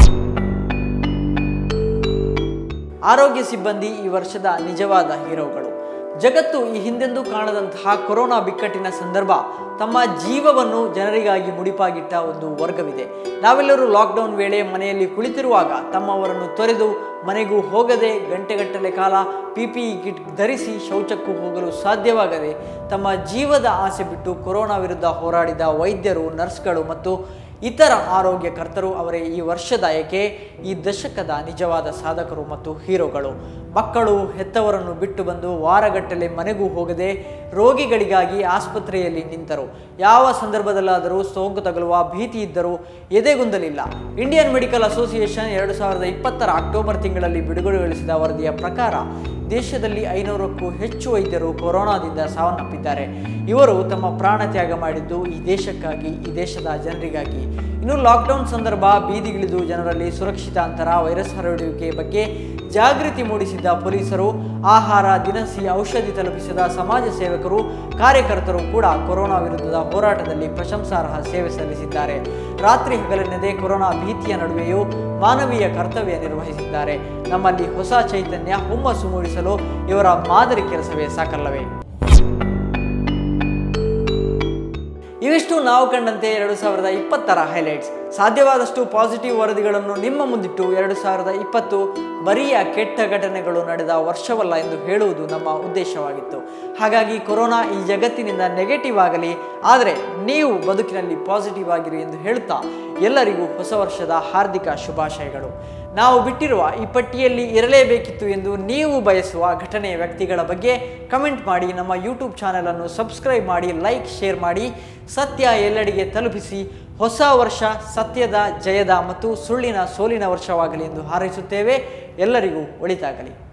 ಆರೋಗ್ಯ ಸಿಬ್ಬಂದಿ ಈ ವರ್ಷದ ನಿಜವಾದ ಹೀರೋಗಳು ಜಗತ್ತು ಈ ಹಿಂದೆಂದೂ ಕಾಣದಂತಹ ಕೊರೋನಾ ಬಿಕ್ಕಟ್ಟಿನ ಸಂದರ್ಭ ತಮ್ಮ ಜೀವವನ್ನು ಜನರಿಗಾಗಿ ಮುಡಿಪಾಗಿಟ್ಟ ಒಂದು ವರ್ಗವಿದೆ ನಾವೆಲ್ಲರೂ ಲಾಕ್ಡೌನ್ ವೇಳೆ ಮನೆಯಲ್ಲಿ ಕುಳಿತಿರುವಾಗ ತಮ್ಮವರನ್ನು ತೊರೆದು ಮನೆಗೂ ಹೋಗದೆ ಗಂಟೆಗಟ್ಟಲೆ ಕಾಲ ಪಿ ಪಿ ಇ ಕಿಟ್ ಧರಿಸಿ ಶೌಚಕ್ಕೂ ಹೋಗಲು ಸಾಧ್ಯವಾಗದೆ ತಮ್ಮ ಜೀವದ ಆಸೆ ಬಿಟ್ಟು ಕೊರೋನಾ ವಿರುದ್ಧ ಹೋರಾಡಿದ ವೈದ್ಯರು ನರ್ಸ್ಗಳು ಮತ್ತು ಇತರ ಆರೋಗ್ಯ ಕರ್ತರು ಅವರೇ ಈ ವರ್ಷದ ಏಕೆ ಈ ದಶಕದ ನಿಜವಾದ ಸಾಧಕರು ಮತ್ತು ಹೀರೋಗಳು ಮಕ್ಕಳು ಹೆತ್ತವರನ್ನು ಬಿಟ್ಟು ಬಂದು ವಾರಗಟ್ಟಲೆ ಮನೆಗೂ ಹೋಗದೆ ರೋಗಿಗಳಿಗಾಗಿ ಆಸ್ಪತ್ರೆಯಲ್ಲಿ ನಿಂತರು ಯಾವ ಸಂದರ್ಭದಲ್ಲಾದರೂ ಸೋಂಕು ತಗುಲುವ ಭೀತಿ ಇದ್ದರೂ ಎದೆಗುಂದಲಿಲ್ಲ ಇಂಡಿಯನ್ ಮೆಡಿಕಲ್ ಅಸೋಸಿಯೇಷನ್ ಎರಡು ಸಾವಿರದ ಇಪ್ಪತ್ತರ ಅಕ್ಟೋಬರ್ ತಿಂಗಳಲ್ಲಿ ಬಿಡುಗಡೆಗೊಳಿಸಿದ ವರದಿಯ ಪ್ರಕಾರ ದೇಶದಲ್ಲಿ ಐನೂರಕ್ಕೂ ಹೆಚ್ಚು ವೈದ್ಯರು ಕೊರೋನಾದಿಂದ ಸಾವನ್ನಪ್ಪಿದ್ದಾರೆ ಇವರು ತಮ್ಮ ಪ್ರಾಣ ತ್ಯಾಗ ಮಾಡಿದ್ದು ಈ ದೇಶಕ್ಕಾಗಿ ಈ ದೇಶದ ಜನರಿಗಾಗಿ ಇನ್ನು ಲಾಕ್ಡೌನ್ ಸಂದರ್ಭ ಬೀದಿಗಿಳಿದು ಜನರಲ್ಲಿ ಸುರಕ್ಷಿತ ಅಂತರ ವೈರಸ್ ಹರಡುವಿಕೆ ಬಗ್ಗೆ ಜಾಗೃತಿ ಮೂಡಿಸಿದ್ದ ಪೊಲೀಸರು ಆಹಾರ ದಿನಸಿ ಔಷಧಿ ತಲುಪಿಸಿದ ಸಮಾಜ ಸೇವಕರು ಕಾರ್ಯಕರ್ತರು ಕೂಡ ಕೊರೋನಾ ವಿರುದ್ಧದ ಹೋರಾಟದಲ್ಲಿ ಪ್ರಶಂಸಾರ್ಹ ಸೇವೆ ಸಲ್ಲಿಸಿದ್ದಾರೆ ರಾತ್ರಿ ಹಗಲೆನ್ನದೇ ಕೊರೋನಾ ಭೀತಿಯ ನಡುವೆಯೂ ಮಾನವೀಯ ಕರ್ತವ್ಯ ನಿರ್ವಹಿಸಿದ್ದಾರೆ ನಮ್ಮಲ್ಲಿ ಹೊಸ ಚೈತನ್ಯ ಹುಮ್ಮಸ್ಸು ಮೂಡಿಸಲು ಇವರ ಮಾದರಿ ಕೆಲಸವೇ ಸಾಕಲ್ಲವೇ ಇವಿಷ್ಟು ನಾವು ಕಂಡಂತೆ ಎರಡು ಸಾವಿರದ ಇಪ್ಪತ್ತರ ಹೈಲೈಟ್ಸ್ ಸಾಧ್ಯವಾದಷ್ಟು ಪಾಸಿಟಿವ್ ವರದಿಗಳನ್ನು ನಿಮ್ಮ ಮುಂದಿಟ್ಟು ಎರಡು ಸಾವಿರದ ಇಪ್ಪತ್ತು ಬರಿಯ ಕೆಟ್ಟ ಘಟನೆಗಳು ನಡೆದ ವರ್ಷವಲ್ಲ ಎಂದು ಹೇಳುವುದು ನಮ್ಮ ಉದ್ದೇಶವಾಗಿತ್ತು ಹಾಗಾಗಿ ಕೊರೋನಾ ಈ ಜಗತ್ತಿನಿಂದ ನೆಗೆಟಿವ್ ಆಗಲಿ ಆದರೆ ನೀವು ಬದುಕಿನಲ್ಲಿ ಪಾಸಿಟಿವ್ ಆಗಿರಿ ಎಂದು ಹೇಳುತ್ತಾ ಎಲ್ಲರಿಗೂ ಹೊಸ ವರ್ಷದ ಹಾರ್ದಿಕ ಶುಭಾಶಯಗಳು ನಾವು ಬಿಟ್ಟಿರುವ ಈ ಪಟ್ಟಿಯಲ್ಲಿ ಇರಲೇಬೇಕಿತ್ತು ಎಂದು ನೀವು ಬಯಸುವ ಘಟನೆಯ ವ್ಯಕ್ತಿಗಳ ಬಗ್ಗೆ ಕಮೆಂಟ್ ಮಾಡಿ ನಮ್ಮ ಯೂಟ್ಯೂಬ್ ಚಾನಲನ್ನು ಸಬ್ಸ್ಕ್ರೈಬ್ ಮಾಡಿ ಲೈಕ್ ಶೇರ್ ಮಾಡಿ ಸತ್ಯ ಎಲ್ಲೆಡೆಗೆ ತಲುಪಿಸಿ ಹೊಸ ವರ್ಷ ಸತ್ಯದ ಜಯದ ಮತ್ತು ಸುಳ್ಳಿನ ಸೋಲಿನ ವರ್ಷವಾಗಲಿ ಎಂದು ಹಾರೈಸುತ್ತೇವೆ ಎಲ್ಲರಿಗೂ ಒಳಿತಾಗಲಿ